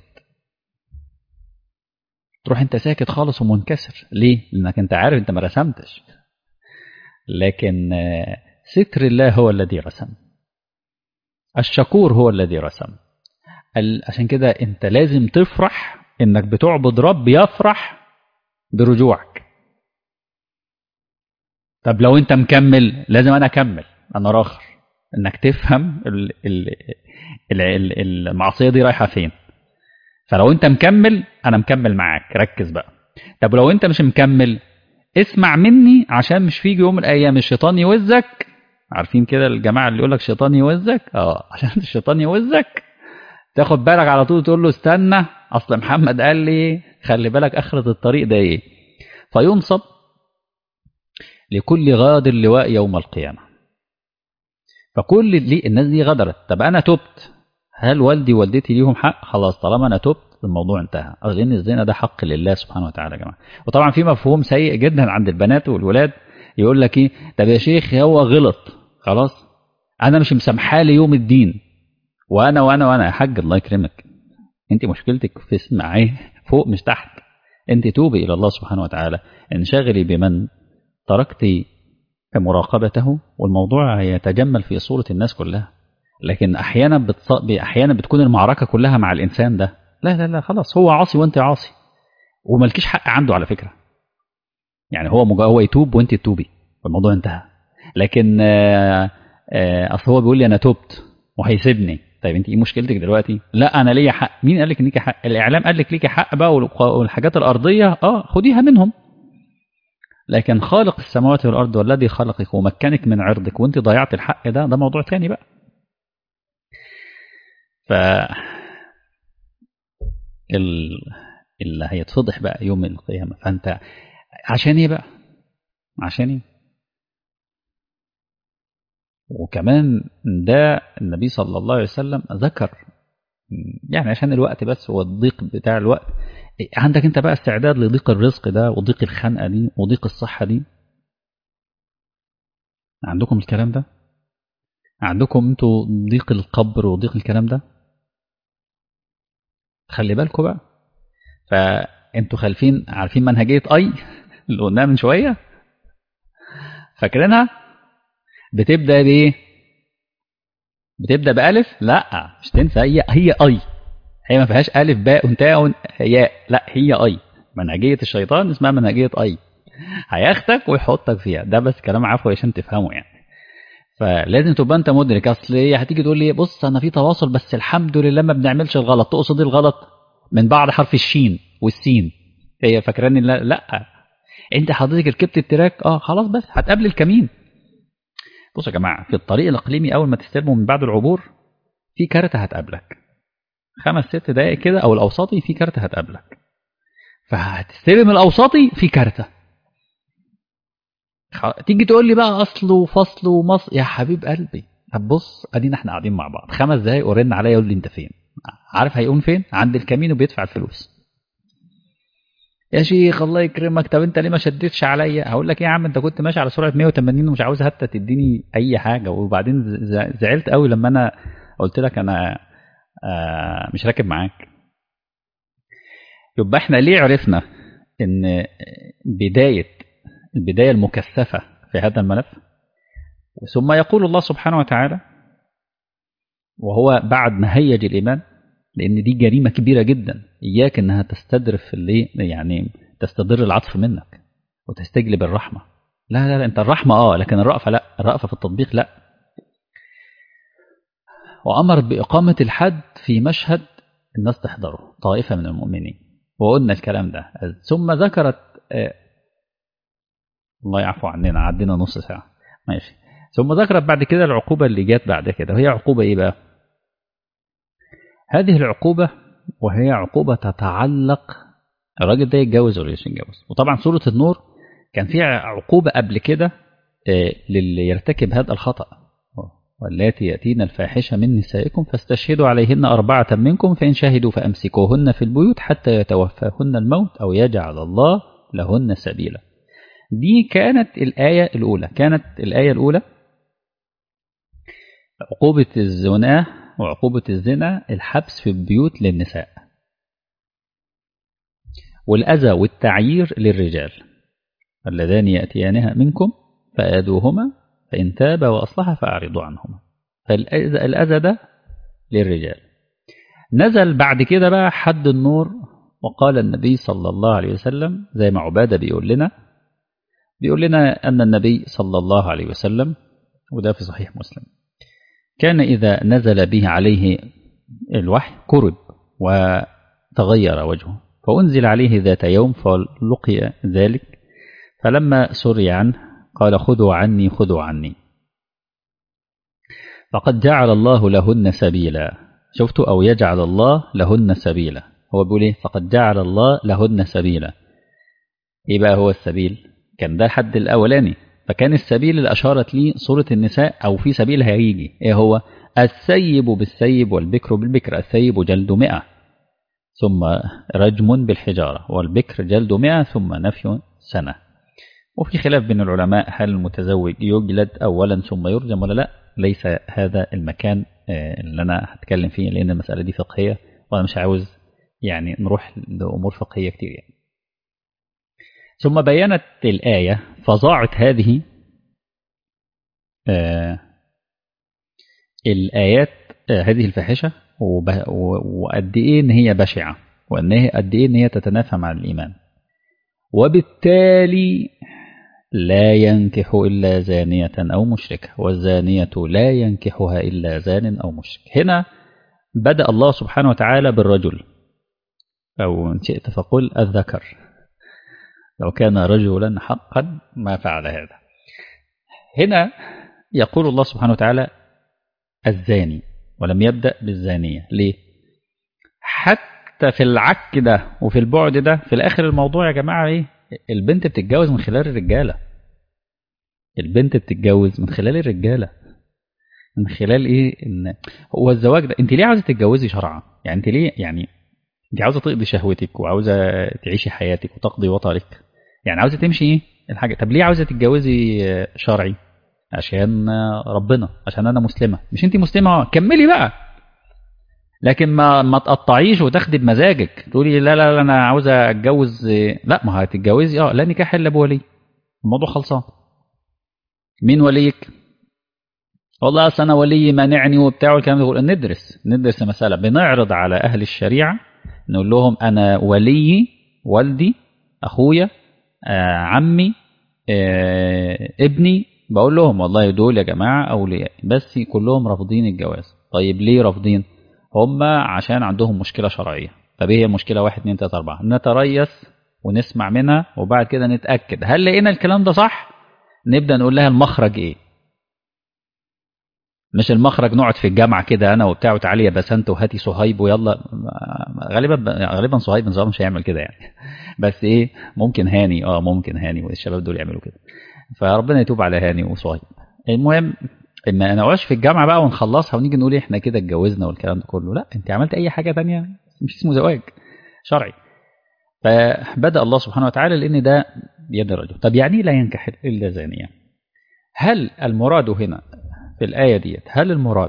تروح انت ساكت خالص ومنكسر ليه لانك انت عارف انت ما رسمتش لكن ستر الله هو الذي رسم الشكور هو الذي رسم عشان كده انت لازم تفرح انك بتعبد رب يفرح برجوعك طب لو انت مكمل لازم انا اكمل انا راخر انك تفهم ال ال ال ال المعصيه دي رايحه فين فلو انت مكمل انا مكمل معاك ركز بقى طب لو انت مش مكمل اسمع مني عشان مش فيجي يوم من الايام الشيطان يوزك عارفين كده الجماعه اللي يقول لك شيطان يوزك اه عشان الشيطان يوزك تاخد بالك على طول تقول له استنى اصل محمد قال لي خلي بالك اخره الطريق ده ايه فينصب لكل غادر لواء يوم القيامه فكل اللي الناس دي غدرت طب انا تبت هل والدي ووالدتي ليهم حق خلاص طالما انا تبت الموضوع انتهى اظن الزنا ده حق لله سبحانه وتعالى يا جماعه وطبعا في مفهوم سيء جدا عند البنات والولاد يقول لك ايه طب يا شيخ هو غلط خلاص انا مش مسامحاه ليوم الدين وانا وانا وانا يا حاج الله يكرمك انت مشكلتك في اسمعيه فوق مش تحت انت توبي الى الله سبحانه وتعالى انشغلي بمن تركت مراقبته والموضوع يتجمل في صورة الناس كلها لكن احيانا بتص... احيانا بتكون المعركة كلها مع الانسان ده لا لا لا خلاص هو عاصي وانت عاصي وملكيش حق عنده على فكرة يعني هو مجا... هو يتوب وانت تتوبي والموضوع انتهى لكن اصل هو بيقول لي انا تبت وهيسيبني طيب انت ايه مشكلتك دلوقتي لا انا ليا حق مين قال لك ان ليكي حق الاعلام قال لك ليكي حق بقى والحاجات الارضيه اه خديها منهم لكن خالق السماوات والارض والذي خلقك ومكنك من عرضك وانت ضيعت الحق ده ده موضوع تاني بقى ف ال... اللي هيتفضح بقى يوم القيامه فانت عشان ايه بقى عشان ايه وكمان ده النبي صلى الله عليه وسلم ذكر يعني عشان الوقت بس والضيق بتاع الوقت عندك انت بقى استعداد لضيق الرزق ده وضيق الخنقه دي وضيق الصحه دي عندكم الكلام ده عندكم انتوا ضيق القبر وضيق الكلام ده خلي بالكم بقى فانتوا خالفين عارفين منهجيه اي اللي قلناها من شويه فاكرينها بتبدا بايه بتبدا بالف لا مش تنسى هي هي اي هي ما فيهاش الف باء وتاء ياء لا هي اي منهجيه الشيطان اسمها منهجيه اي هياخدك ويحطك فيها ده بس كلام عفوي عشان تفهمه يعني فلازم تبقى انت مدرك اصل هي هتيجي تقول لي بص انا في تواصل بس الحمد لله ما بنعملش الغلط تقصد الغلط من بعد حرف الشين والسين هي فاكراني لا, لا. انت حضرتك ركبت التراك اه خلاص بس هتقابل الكمين بصوا يا جماعه في الطريق الاقليمي اول ما تستلموا من بعد العبور في كارته هتقابلك خمس ست دقائق كده او الاوساطي في كارته هتقابلك فهتستلم الاوساطي في كارته تيجي تقول لي بقى اصل وفصل ومصل يا حبيب قلبي طب بص ادينا احنا قاعدين مع بعض خمس دقايق ورن عليا يقول لي انت فين عارف هيقوم فين عند الكمين وبيدفع الفلوس يا شيخ الله يكرمك طب انت ليه ما شدتش عليا هقول لك ايه يا عم انت كنت ماشي على سرعه 180 ومش عاوز حتى تديني اي حاجه وبعدين زعلت قوي لما انا قلت لك انا آه مش راكب معاك يبقى احنا ليه عرفنا ان بدايه البدايه المكثفه في هذا الملف ثم يقول الله سبحانه وتعالى وهو بعد ما هيج الايمان لان دي جريمه كبيره جدا اياك انها تستدرف اللي يعني تستدر العطف منك وتستجلب الرحمه لا لا لا انت الرحمه اه لكن الرأفه لا الرأفه في التطبيق لا وامر باقامه الحد في مشهد الناس تحضره طائفة من المؤمنين وقلنا الكلام ده ثم ذكرت آه الله يعفو عننا عدينا نص ساعة ماشي ثم ذكرت بعد كده العقوبة اللي جت بعد كده وهي عقوبة إيه بقى هذه العقوبة وهي عقوبة تتعلق الراجل ده يتجوز ولا مش يتجوز وطبعا سورة النور كان فيها عقوبة قبل كده للي يرتكب هذا الخطأ واللاتي يأتين الفاحشة من نسائكم فاستشهدوا عليهن أربعة منكم فإن شهدوا فأمسكوهن في البيوت حتى يتوفاهن الموت أو يجعل الله لهن سبيلا دي كانت الآية الأولى كانت الآية الأولى عقوبة الزنا وعقوبة الزنا الحبس في البيوت للنساء والأذى والتعيير للرجال اللذان يأتيانها منكم فآذوهما فإن تابا وأصلحا فأعرضوا عنهما فالأذى ده للرجال نزل بعد كده بقى حد النور وقال النبي صلى الله عليه وسلم زي ما عبادة بيقول لنا بيقول لنا أن النبي صلى الله عليه وسلم وده في صحيح مسلم كان إذا نزل به عليه الوحي كرب وتغير وجهه فأنزل عليه ذات يوم فلقي ذلك فلما سري عنه قال خذوا عني خذوا عني فقد جعل الله لهن سبيلا شفتوا أو يجعل الله لهن سبيلا هو بيقول ايه فقد جعل الله لهن سبيلا ايه بقى هو السبيل كان ده الحد الأولاني فكان السبيل اللي أشارت ليه سورة النساء أو في سبيل هيجي إيه هو السيب بالسيب والبكر بالبكر السيب جلد مئة ثم رجم بالحجارة والبكر جلد مئة ثم نفي سنة وفي خلاف بين العلماء هل المتزوج يجلد أولا ثم يرجم ولا لا ليس هذا المكان اللي أنا هتكلم فيه لأن المسألة دي فقهية وأنا مش عاوز يعني نروح لأمور فقهية كتير يعني. ثم بينت الآية فضاعت هذه آه الآيات آه هذه الفاحشة وقد إيه إن هي بشعة وإن هي قد إيه إن هي تتنافى مع الإيمان وبالتالي لا ينكح إلا زانية أو مشركة والزانية لا ينكحها إلا زان أو مشرك هنا بدأ الله سبحانه وتعالى بالرجل أو إن شئت فقل الذكر لو كان رجلا حقا ما فعل هذا هنا يقول الله سبحانه وتعالى الزاني ولم يبدأ بالزانية ليه حتى في العك ده وفي البعد ده في الآخر الموضوع يا جماعة إيه البنت بتتجوز من خلال الرجالة البنت بتتجوز من خلال الرجالة من خلال ايه ان هو الزواج ده انت ليه عاوزه تتجوزي شرعا يعني انت ليه يعني انت عاوزه تقضي شهوتك وعاوزه تعيشي حياتك وتقضي وطنك يعني عاوزه تمشي ايه الحاجه طب ليه عاوزه تتجوزي شرعي عشان ربنا عشان انا مسلمه مش انت مسلمه كملي بقى لكن ما ما تقطعيش وتاخدي بمزاجك تقولي لا لا لا انا عاوزه اتجوز لا ما هتتجوزي اه لا نكاح الا بولي الموضوع خلصان مين وليك والله اصل انا ولي مانعني وبتاع والكلام ده ندرس ندرس المساله بنعرض على اهل الشريعه نقول لهم انا ولي والدي اخويا آه عمي آه ابني بقول لهم والله دول يا جماعه اولياء بس كلهم رافضين الجواز طيب ليه رافضين هم عشان عندهم مشكله شرعيه طب ايه هي المشكله واحد اتنين تلاته اربعه نتريث ونسمع منها وبعد كده نتاكد هل لقينا الكلام ده صح نبدا نقول لها المخرج ايه مش المخرج نقعد في الجامعه كده انا وبتاع وتعالي يا بسنت وهاتي صهيب ويلا غالبا غالبا صهيب نظام مش هيعمل كده يعني بس ايه ممكن هاني اه ممكن هاني والشباب دول يعملوا كده فربنا يتوب على هاني وصهيب المهم ان انا نقعدش في الجامعه بقى ونخلصها ونيجي نقول احنا كده اتجوزنا والكلام ده كله لا انت عملت اي حاجه تانية مش اسمه زواج شرعي فبدا الله سبحانه وتعالى لان ده بيد الرجل طب يعني لا ينكح الا زانيه هل المراد هنا في الآية ديت هل المراد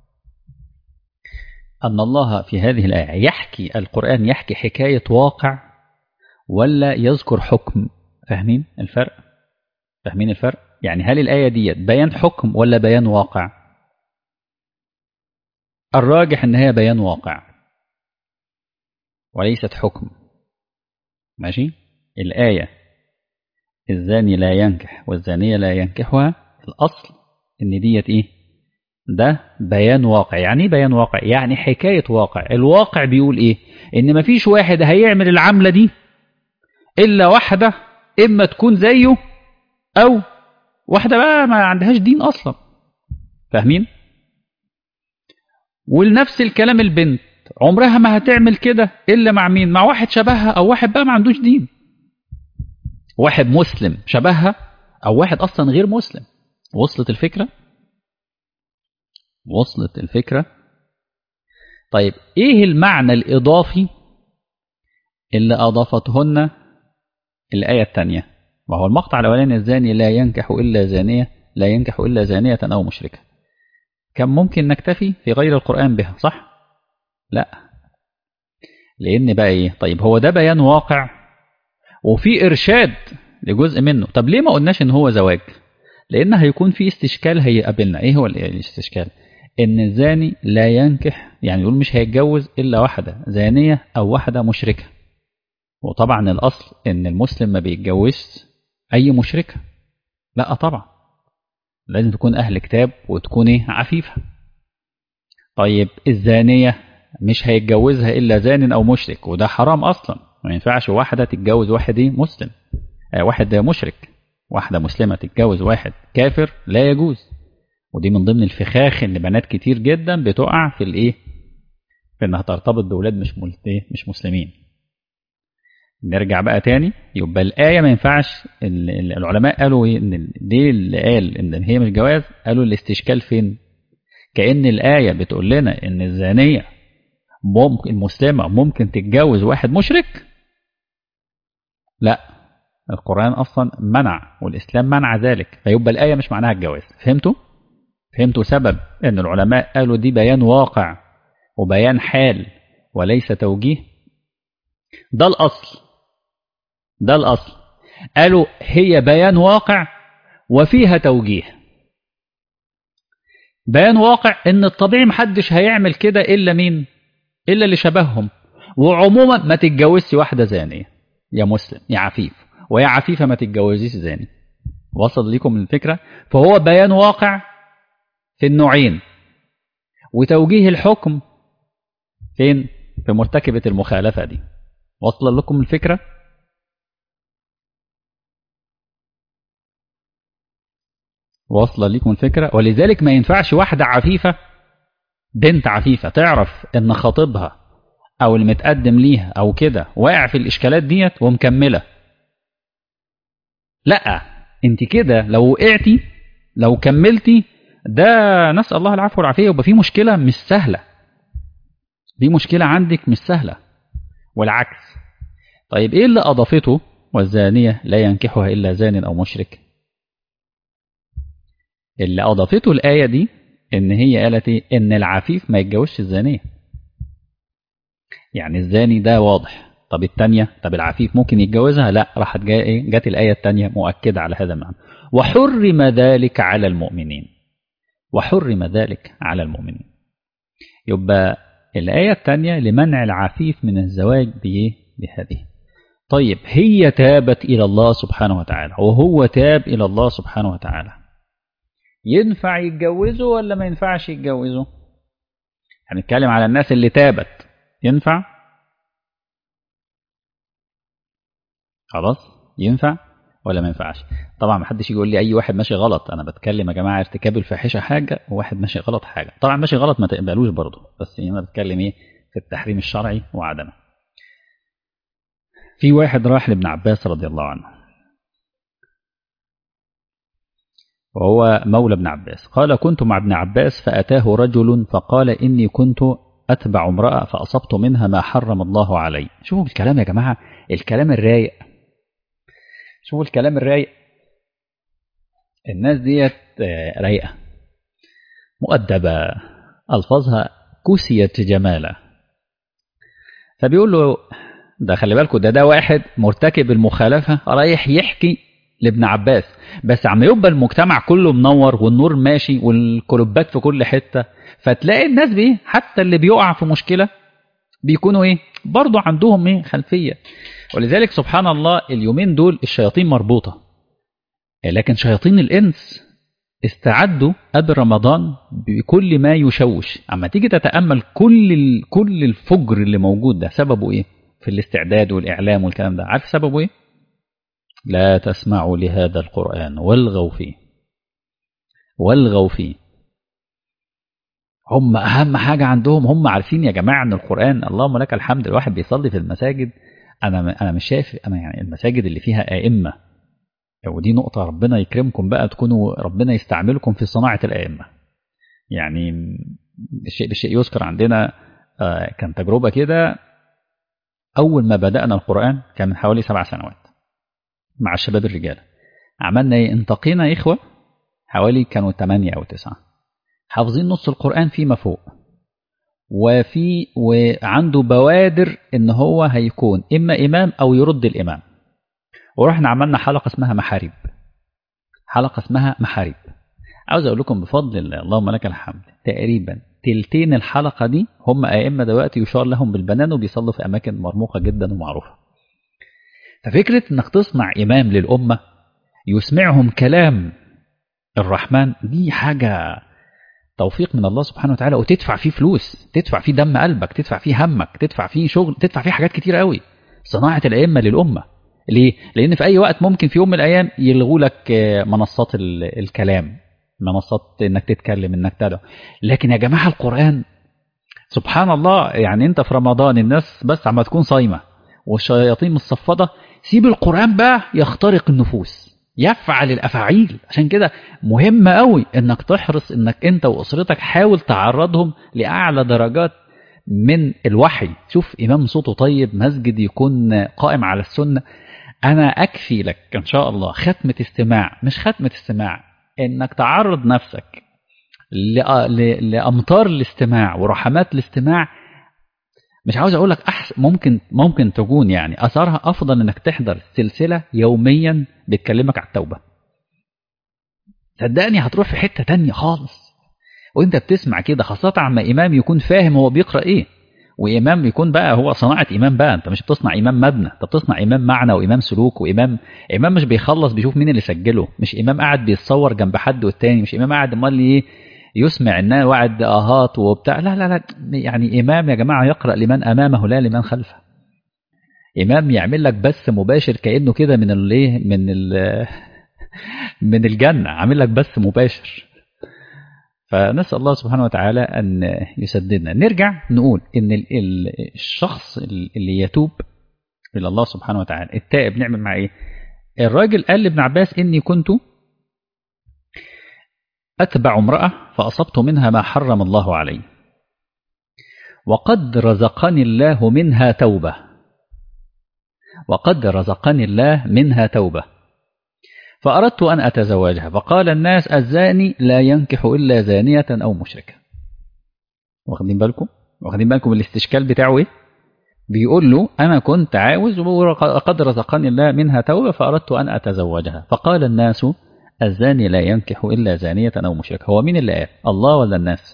أن الله في هذه الآية يحكي القرآن يحكي حكاية واقع ولا يذكر حكم فاهمين الفرق فاهمين الفرق يعني هل الآية ديت بيان حكم ولا بيان واقع الراجح أن هي بيان واقع وليست حكم ماشي الآية الزاني لا ينكح والزانية لا ينكحها الأصل ان ديت ايه ده بيان واقع يعني ايه بيان واقع يعني حكاية واقع الواقع بيقول ايه ان مفيش واحد هيعمل العملة دي الا واحدة اما تكون زيه او واحدة بقى ما عندهاش دين اصلا فاهمين ولنفس الكلام البنت عمرها ما هتعمل كده الا مع مين مع واحد شبهها او واحد بقى ما عندوش دين واحد مسلم شبهها او واحد اصلا غير مسلم وصلت الفكره وصلت الفكره طيب ايه المعنى الاضافي اللي اضافتهن الايه الثانيه وهو المقطع الاولاني الزاني لا ينكح الا زانيه لا ينكح الا زانيه او مشركه كان ممكن نكتفي في غير القران بها صح لا لان بقى ايه طيب هو ده بيان واقع وفي ارشاد لجزء منه طب ليه ما قلناش ان هو زواج لان هيكون في استشكال هيقابلنا ايه هو الاستشكال ان الزاني لا ينكح يعني يقول مش هيتجوز الا واحده زانيه او واحده مشركه وطبعا الاصل ان المسلم ما بيتجوزش اي مشركه لا طبعا لازم تكون اهل كتاب وتكون ايه عفيفه طيب الزانيه مش هيتجوزها الا زان او مشرك وده حرام اصلا ما ينفعش واحده تتجوز واحد ايه مسلم آه واحد مشرك واحده مسلمه تتجوز واحد كافر لا يجوز ودي من ضمن الفخاخ ان بنات كتير جدا بتقع في الايه في انها ترتبط باولاد مش مش مسلمين نرجع بقى تاني يبقى الآية ما ينفعش العلماء قالوا إيه إن ليه اللي قال إن هي مش جواز قالوا الاستشكال فين كأن الآية بتقول لنا إن الزانية ممكن المسلمة ممكن تتجوز واحد مشرك لا القرآن أصلا منع والإسلام منع ذلك فيبقى الآية مش معناها الجواز فهمتوا؟ فهمتوا سبب أن العلماء قالوا دي بيان واقع وبيان حال وليس توجيه ده الأصل ده الأصل قالوا هي بيان واقع وفيها توجيه بيان واقع ان الطبيعي محدش هيعمل كده الا مين الا اللي شبههم وعموما ما تتجوزش واحده زانيه يا مسلم يا عفيف ويا عفيفه ما تتجوزيش زاني وصل لكم الفكره فهو بيان واقع في النوعين وتوجيه الحكم فين في مرتكبه المخالفه دي وصل لكم الفكره واصله لكم الفكره ولذلك ما ينفعش واحده عفيفه بنت عفيفه تعرف ان خطيبها او المتقدم ليها او كده واقع في الاشكالات ديت ومكمله لا انت كده لو وقعتي لو كملتي ده نسال الله العفو والعافيه يبقى في مشكله مش سهله دي مشكله عندك مش سهله والعكس طيب ايه اللي اضافته والزانيه لا ينكحها الا زان او مشرك اللي اضافته الايه دي ان هي قالت ايه ان العفيف ما يتجوزش الزانيه يعني الزاني ده واضح طب الثانيه طب العفيف ممكن يتجوزها لا راحت جايه ايه جت الايه الثانيه مؤكده على هذا المعنى وحرم ذلك على المؤمنين وحرم ذلك على المؤمنين يبقى الايه الثانيه لمنع العفيف من الزواج بايه بهذه طيب هي تابت الى الله سبحانه وتعالى وهو تاب الى الله سبحانه وتعالى ينفع يتجوزوا ولا ما ينفعش يتجوزوا هنتكلم على الناس اللي تابت ينفع خلاص ينفع ولا ما ينفعش طبعا ما حدش يقول لي اي واحد ماشي غلط انا بتكلم يا جماعه ارتكاب الفاحشه حاجه وواحد ماشي غلط حاجه طبعا ماشي غلط ما تقبلوش برضه بس انا بتكلم ايه في التحريم الشرعي وعدمه في واحد راح لابن عباس رضي الله عنه وهو مولى ابن عباس قال كنت مع ابن عباس فأتاه رجل فقال إني كنت أتبع امرأة فأصبت منها ما حرم الله علي شوفوا الكلام يا جماعة الكلام الرايق شوفوا الكلام الرايق الناس ديت رايقة مؤدبة ألفاظها كسيت جمالا فبيقول له ده خلي بالكم ده ده واحد مرتكب المخالفة رايح يحكي لابن عباس بس عم يبقى المجتمع كله منور والنور ماشي والكلوبات في كل حته فتلاقي الناس بايه حتى اللي بيقع في مشكله بيكونوا ايه برضه عندهم ايه خلفيه ولذلك سبحان الله اليومين دول الشياطين مربوطه لكن شياطين الانس استعدوا قبل رمضان بكل ما يشوش اما تيجي تتامل كل ال... كل الفجر اللي موجود ده سببه ايه في الاستعداد والاعلام والكلام ده عارف سببه ايه لا تسمعوا لهذا القران والغوا فيه والغوا فيه هم اهم حاجه عندهم هم عارفين يا جماعه ان القران اللهم لك الحمد الواحد بيصلي في المساجد انا انا مش شايف انا يعني المساجد اللي فيها ائمه ودي نقطة ربنا يكرمكم بقى تكونوا ربنا يستعملكم في صناعة الأئمة يعني الشيء بالشيء يذكر عندنا كان تجربة كده أول ما بدأنا القرآن كان من حوالي سبع سنوات مع الشباب الرجال عملنا ايه انتقينا إخوة حوالي كانوا ثمانية أو تسعة حافظين نص القرآن فيما فوق وفي وعنده بوادر ان هو هيكون اما امام او يرد الامام ورحنا عملنا حلقة اسمها محاريب حلقة اسمها محاريب عاوز أقول لكم بفضل الله اللهم لك الحمد تقريبا تلتين الحلقة دي هم أئمة دلوقتي يشار لهم بالبنان وبيصلوا في أماكن مرموقة جدا ومعروفة ففكرة إنك تصنع إمام للأمة يسمعهم كلام الرحمن دي حاجة توفيق من الله سبحانه وتعالى وتدفع فيه فلوس تدفع فيه دم قلبك تدفع فيه همك تدفع فيه شغل تدفع فيه حاجات كتير قوي صناعة الأئمة للأمة ليه؟ لأن في أي وقت ممكن في يوم من الأيام يلغوا لك منصات الكلام منصات إنك تتكلم إنك تدعو لكن يا جماعة القرآن سبحان الله يعني أنت في رمضان الناس بس عم تكون صايمة والشياطين متصفدة سيب القرآن بقى يخترق النفوس يفعل الأفاعيل عشان كده مهم قوي إنك تحرص إنك أنت وأسرتك حاول تعرضهم لأعلى درجات من الوحي شوف إمام صوته طيب مسجد يكون قائم على السنة أنا أكفي لك إن شاء الله ختمة استماع مش ختمة استماع إنك تعرض نفسك لأمطار الاستماع ورحمات الاستماع مش عاوز أقول لك أحسن ممكن ممكن تكون يعني أثرها أفضل إنك تحضر سلسلة يوميا بتكلمك على التوبة صدقني هتروح في حتة تانية خالص وانت بتسمع كده خاصة عما إمام يكون فاهم هو بيقرأ إيه وإمام يكون بقى هو صناعة إمام بقى أنت مش بتصنع إمام مبنى أنت بتصنع إمام معنى وإمام سلوك وإمام إمام مش بيخلص بيشوف مين اللي سجله مش إمام قاعد بيتصور جنب حد والتاني مش إمام قاعد أمال إيه يسمع الناس وعد آهات وبتاع لا لا لا يعني إمام يا جماعة يقرأ لمن أمامه لا لمن خلفه إمام يعمل لك بث مباشر كأنه كده من الإيه من ال من الجنة عامل لك بث مباشر فنسأل الله سبحانه وتعالى أن يسددنا نرجع نقول إن الشخص اللي يتوب إلى الله سبحانه وتعالى التائب نعمل مع إيه الراجل قال لابن عباس إني كنت أتبع امرأة فأصبت منها ما حرم الله علي وقد رزقني الله منها توبة وقد رزقني الله منها توبة فأردت أن أتزوجها فقال الناس الزاني لا ينكح إلا زانية أو مشركة واخدين بالكم واخدين بالكم الاستشكال بتاعه إيه بيقول له أنا كنت عاوز وقد رزقني الله منها توبة فأردت أن أتزوجها فقال الناس الزاني لا ينكح إلا زانية أو مشركة هو مين اللي قال الله ولا الناس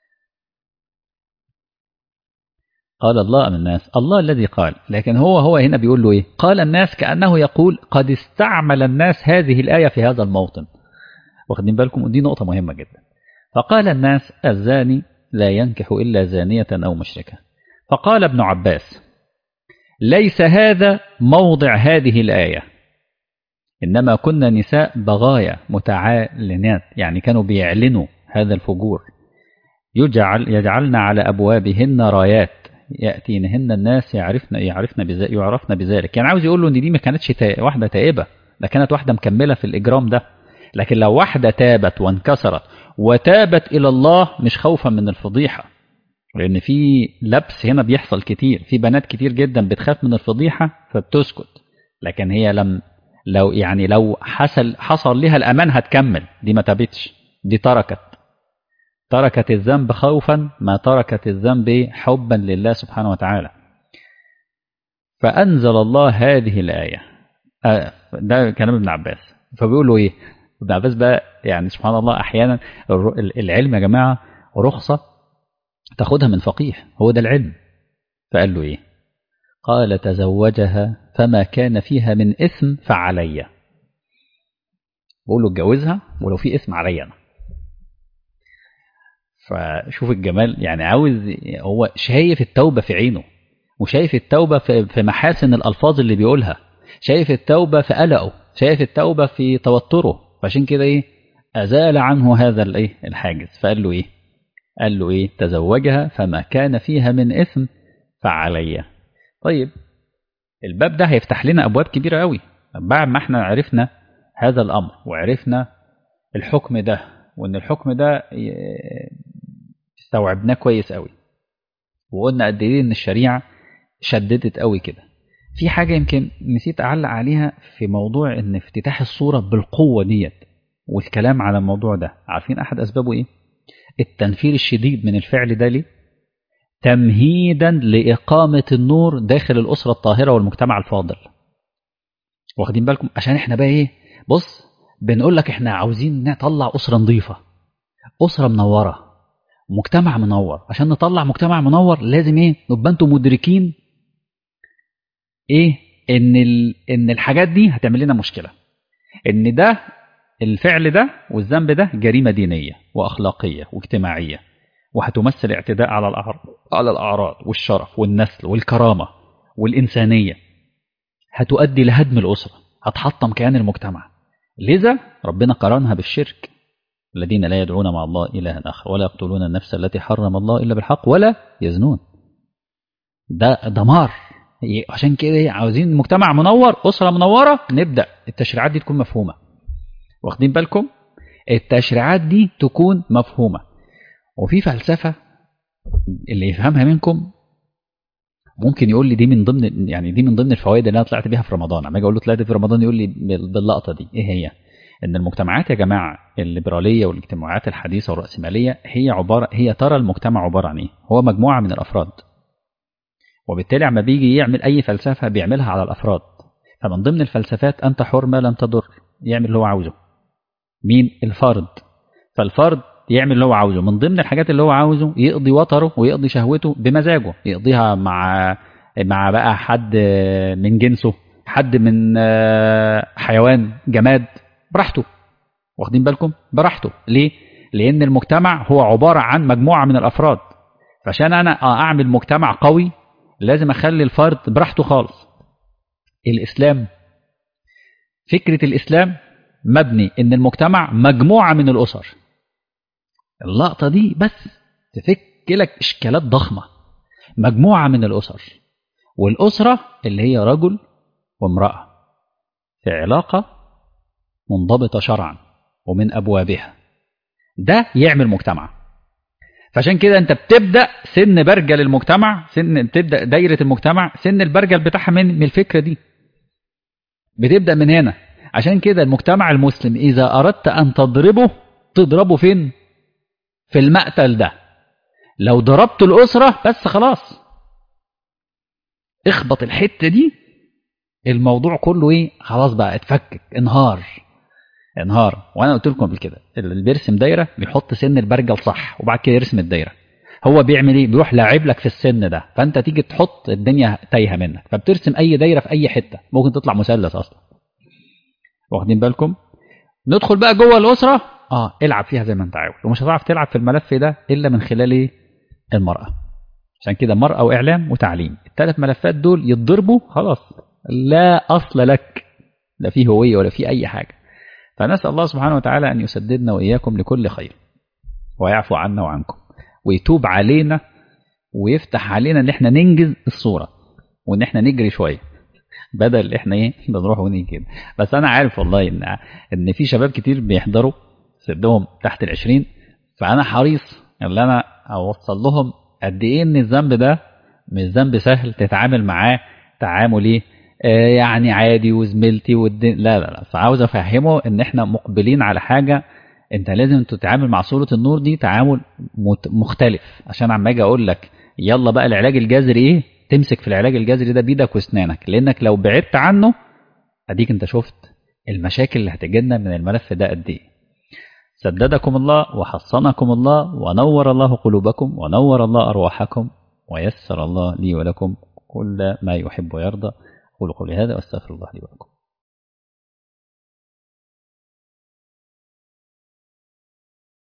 قال الله أم الناس الله الذي قال لكن هو هو هنا بيقول له إيه قال الناس كأنه يقول قد استعمل الناس هذه الآية في هذا الموطن واخدين بالكم ودي نقطة مهمة جدا فقال الناس الزاني لا ينكح إلا زانية أو مشركة فقال ابن عباس ليس هذا موضع هذه الآية إنما كنا نساء بغايا متعالنات يعني كانوا بيعلنوا هذا الفجور يجعل يجعلن على أبوابهن رايات يأتينهن الناس يعرفن يعرفن بذلك يعرفن بذلك يعني عاوز يقول له ان دي ما كانتش تا... واحده تائبه ده كانت واحده مكمله في الاجرام ده لكن لو واحده تابت وانكسرت وتابت الى الله مش خوفا من الفضيحه لان في لبس هنا بيحصل كتير في بنات كتير جدا بتخاف من الفضيحه فبتسكت لكن هي لم لو يعني لو حصل حصل لها الامان هتكمل دي ما تابتش دي تركت تركت الذنب خوفا ما تركت الذنب حبا لله سبحانه وتعالى فأنزل الله هذه الآية آه ده كلام ابن عباس فبيقول له إيه ابن عباس بقى يعني سبحان الله أحيانا العلم يا جماعة رخصة تاخدها من فقيه هو ده العلم فقال له إيه قال تزوجها فما كان فيها من إثم فعلي بقول له اتجوزها ولو في اسم عليا انا فشوف الجمال يعني عاوز هو شايف التوبه في عينه وشايف التوبه في في محاسن الالفاظ اللي بيقولها شايف التوبه في قلقه شايف التوبه في توتره فعشان كده ايه ازال عنه هذا الايه الحاجز فقال له ايه قال له ايه تزوجها فما كان فيها من اثم فعلي طيب الباب ده هيفتح لنا ابواب كبيره قوي بعد ما احنا عرفنا هذا الامر وعرفنا الحكم ده وان الحكم ده استوعبناه كويس قوي وقلنا قد ايه ان الشريعه شددت قوي كده في حاجه يمكن نسيت اعلق عليها في موضوع ان افتتاح الصوره بالقوه ديت والكلام على الموضوع ده عارفين احد اسبابه ايه التنفير الشديد من الفعل ده ليه تمهيدا لاقامه النور داخل الاسره الطاهره والمجتمع الفاضل واخدين بالكم عشان احنا بقى ايه بص بنقول لك احنا عاوزين نطلع اسره نظيفه اسره منوره مجتمع منور عشان نطلع مجتمع منور لازم ايه نبقى انتم مدركين ايه ان ال... ان الحاجات دي هتعمل لنا مشكله ان ده الفعل ده والذنب ده جريمه دينيه واخلاقيه واجتماعيه وهتمثل اعتداء على الأعراض على الاعراض والشرف والنسل والكرامه والانسانيه هتؤدي لهدم الاسره هتحطم كيان المجتمع لذا ربنا قرنها بالشرك الذين لا يدعون مع الله إلها آخر ولا يقتلون النفس التي حرم الله إلا بالحق ولا يزنون ده دمار عشان كده عاوزين مجتمع منور أسرة منورة نبدأ التشريعات دي تكون مفهومة واخدين بالكم التشريعات دي تكون مفهومة وفي فلسفة اللي يفهمها منكم ممكن يقول لي دي من ضمن يعني دي من ضمن الفوائد اللي انا طلعت بيها في رمضان لما اجي اقول له طلعت في رمضان يقول لي باللقطه دي ايه هي؟ ان المجتمعات يا جماعه الليبراليه والاجتماعات الحديثه والراسماليه هي عباره هي ترى المجتمع عباره عن ايه؟ هو مجموعه من الافراد. وبالتالي عما بيجي يعمل اي فلسفه بيعملها على الافراد. فمن ضمن الفلسفات انت حر ما لم تضر يعمل اللي هو عاوزه. مين؟ الفرد. فالفرد يعمل اللي هو عاوزه من ضمن الحاجات اللي هو عاوزه يقضي وطره ويقضي شهوته بمزاجه يقضيها مع مع بقى حد من جنسه حد من حيوان جماد براحته واخدين بالكم براحته ليه لان المجتمع هو عباره عن مجموعه من الافراد فعشان انا اعمل مجتمع قوي لازم اخلي الفرد براحته خالص الاسلام فكره الاسلام مبني ان المجتمع مجموعه من الاسر اللقطه دي بس تفك لك اشكالات ضخمه مجموعه من الاسر والاسره اللي هي رجل وامراه في علاقه منضبطة شرعا ومن أبوابها ده يعمل مجتمع فعشان كده أنت بتبدأ سن برجل المجتمع سن بتبدأ دايرة المجتمع سن البرجل بتاعها من, من الفكرة دي بتبدأ من هنا عشان كده المجتمع المسلم إذا أردت أن تضربه تضربه فين في المقتل ده لو ضربت الأسرة بس خلاص اخبط الحتة دي الموضوع كله ايه خلاص بقى اتفكك انهار انهار وانا قلت لكم قبل كده اللي بيرسم دايره بيحط سن البرجل صح وبعد كده يرسم الدايره هو بيعمل ايه بيروح لاعب لك في السن ده فانت تيجي تحط الدنيا تايهه منك فبترسم اي دايره في اي حته ممكن تطلع مثلث اصلا واخدين بالكم ندخل بقى جوه الاسره اه العب فيها زي ما انت عاوز ومش هتعرف تلعب في الملف ده الا من خلال ايه المراه عشان كده مرأة وإعلام وتعليم الثلاث ملفات دول يتضربوا خلاص لا أصل لك لا فيه هوية ولا فيه أي حاجة فنسأل الله سبحانه وتعالى أن يسددنا وإياكم لكل خير ويعفو عنا وعنكم ويتوب علينا ويفتح علينا ان احنا ننجز الصورة وان احنا نجري شوية بدل احنا ايه بنروح ونيجي كده بس انا عارف والله ان ان في شباب كتير بيحضروا سدهم تحت العشرين فانا حريص ان انا اوصل لهم قد ايه ان الذنب ده مش ذنب سهل تتعامل معاه تعامل ايه آه يعني عادي وزميلتي والدين لا لا لا فعاوز افهمه ان احنا مقبلين على حاجه انت لازم تتعامل مع صوره النور دي تعامل مختلف عشان عما اجي اقول لك يلا بقى العلاج الجذري ايه تمسك في العلاج الجذري ده بايدك واسنانك لانك لو بعدت عنه اديك انت شفت المشاكل اللي هتجينا من الملف ده قد ايه سددكم الله وحصنكم الله ونور الله قلوبكم ونور الله ارواحكم ويسر الله لي ولكم كل ما يحب ويرضى أقول قولي هذا وأستغفر الله لي ولكم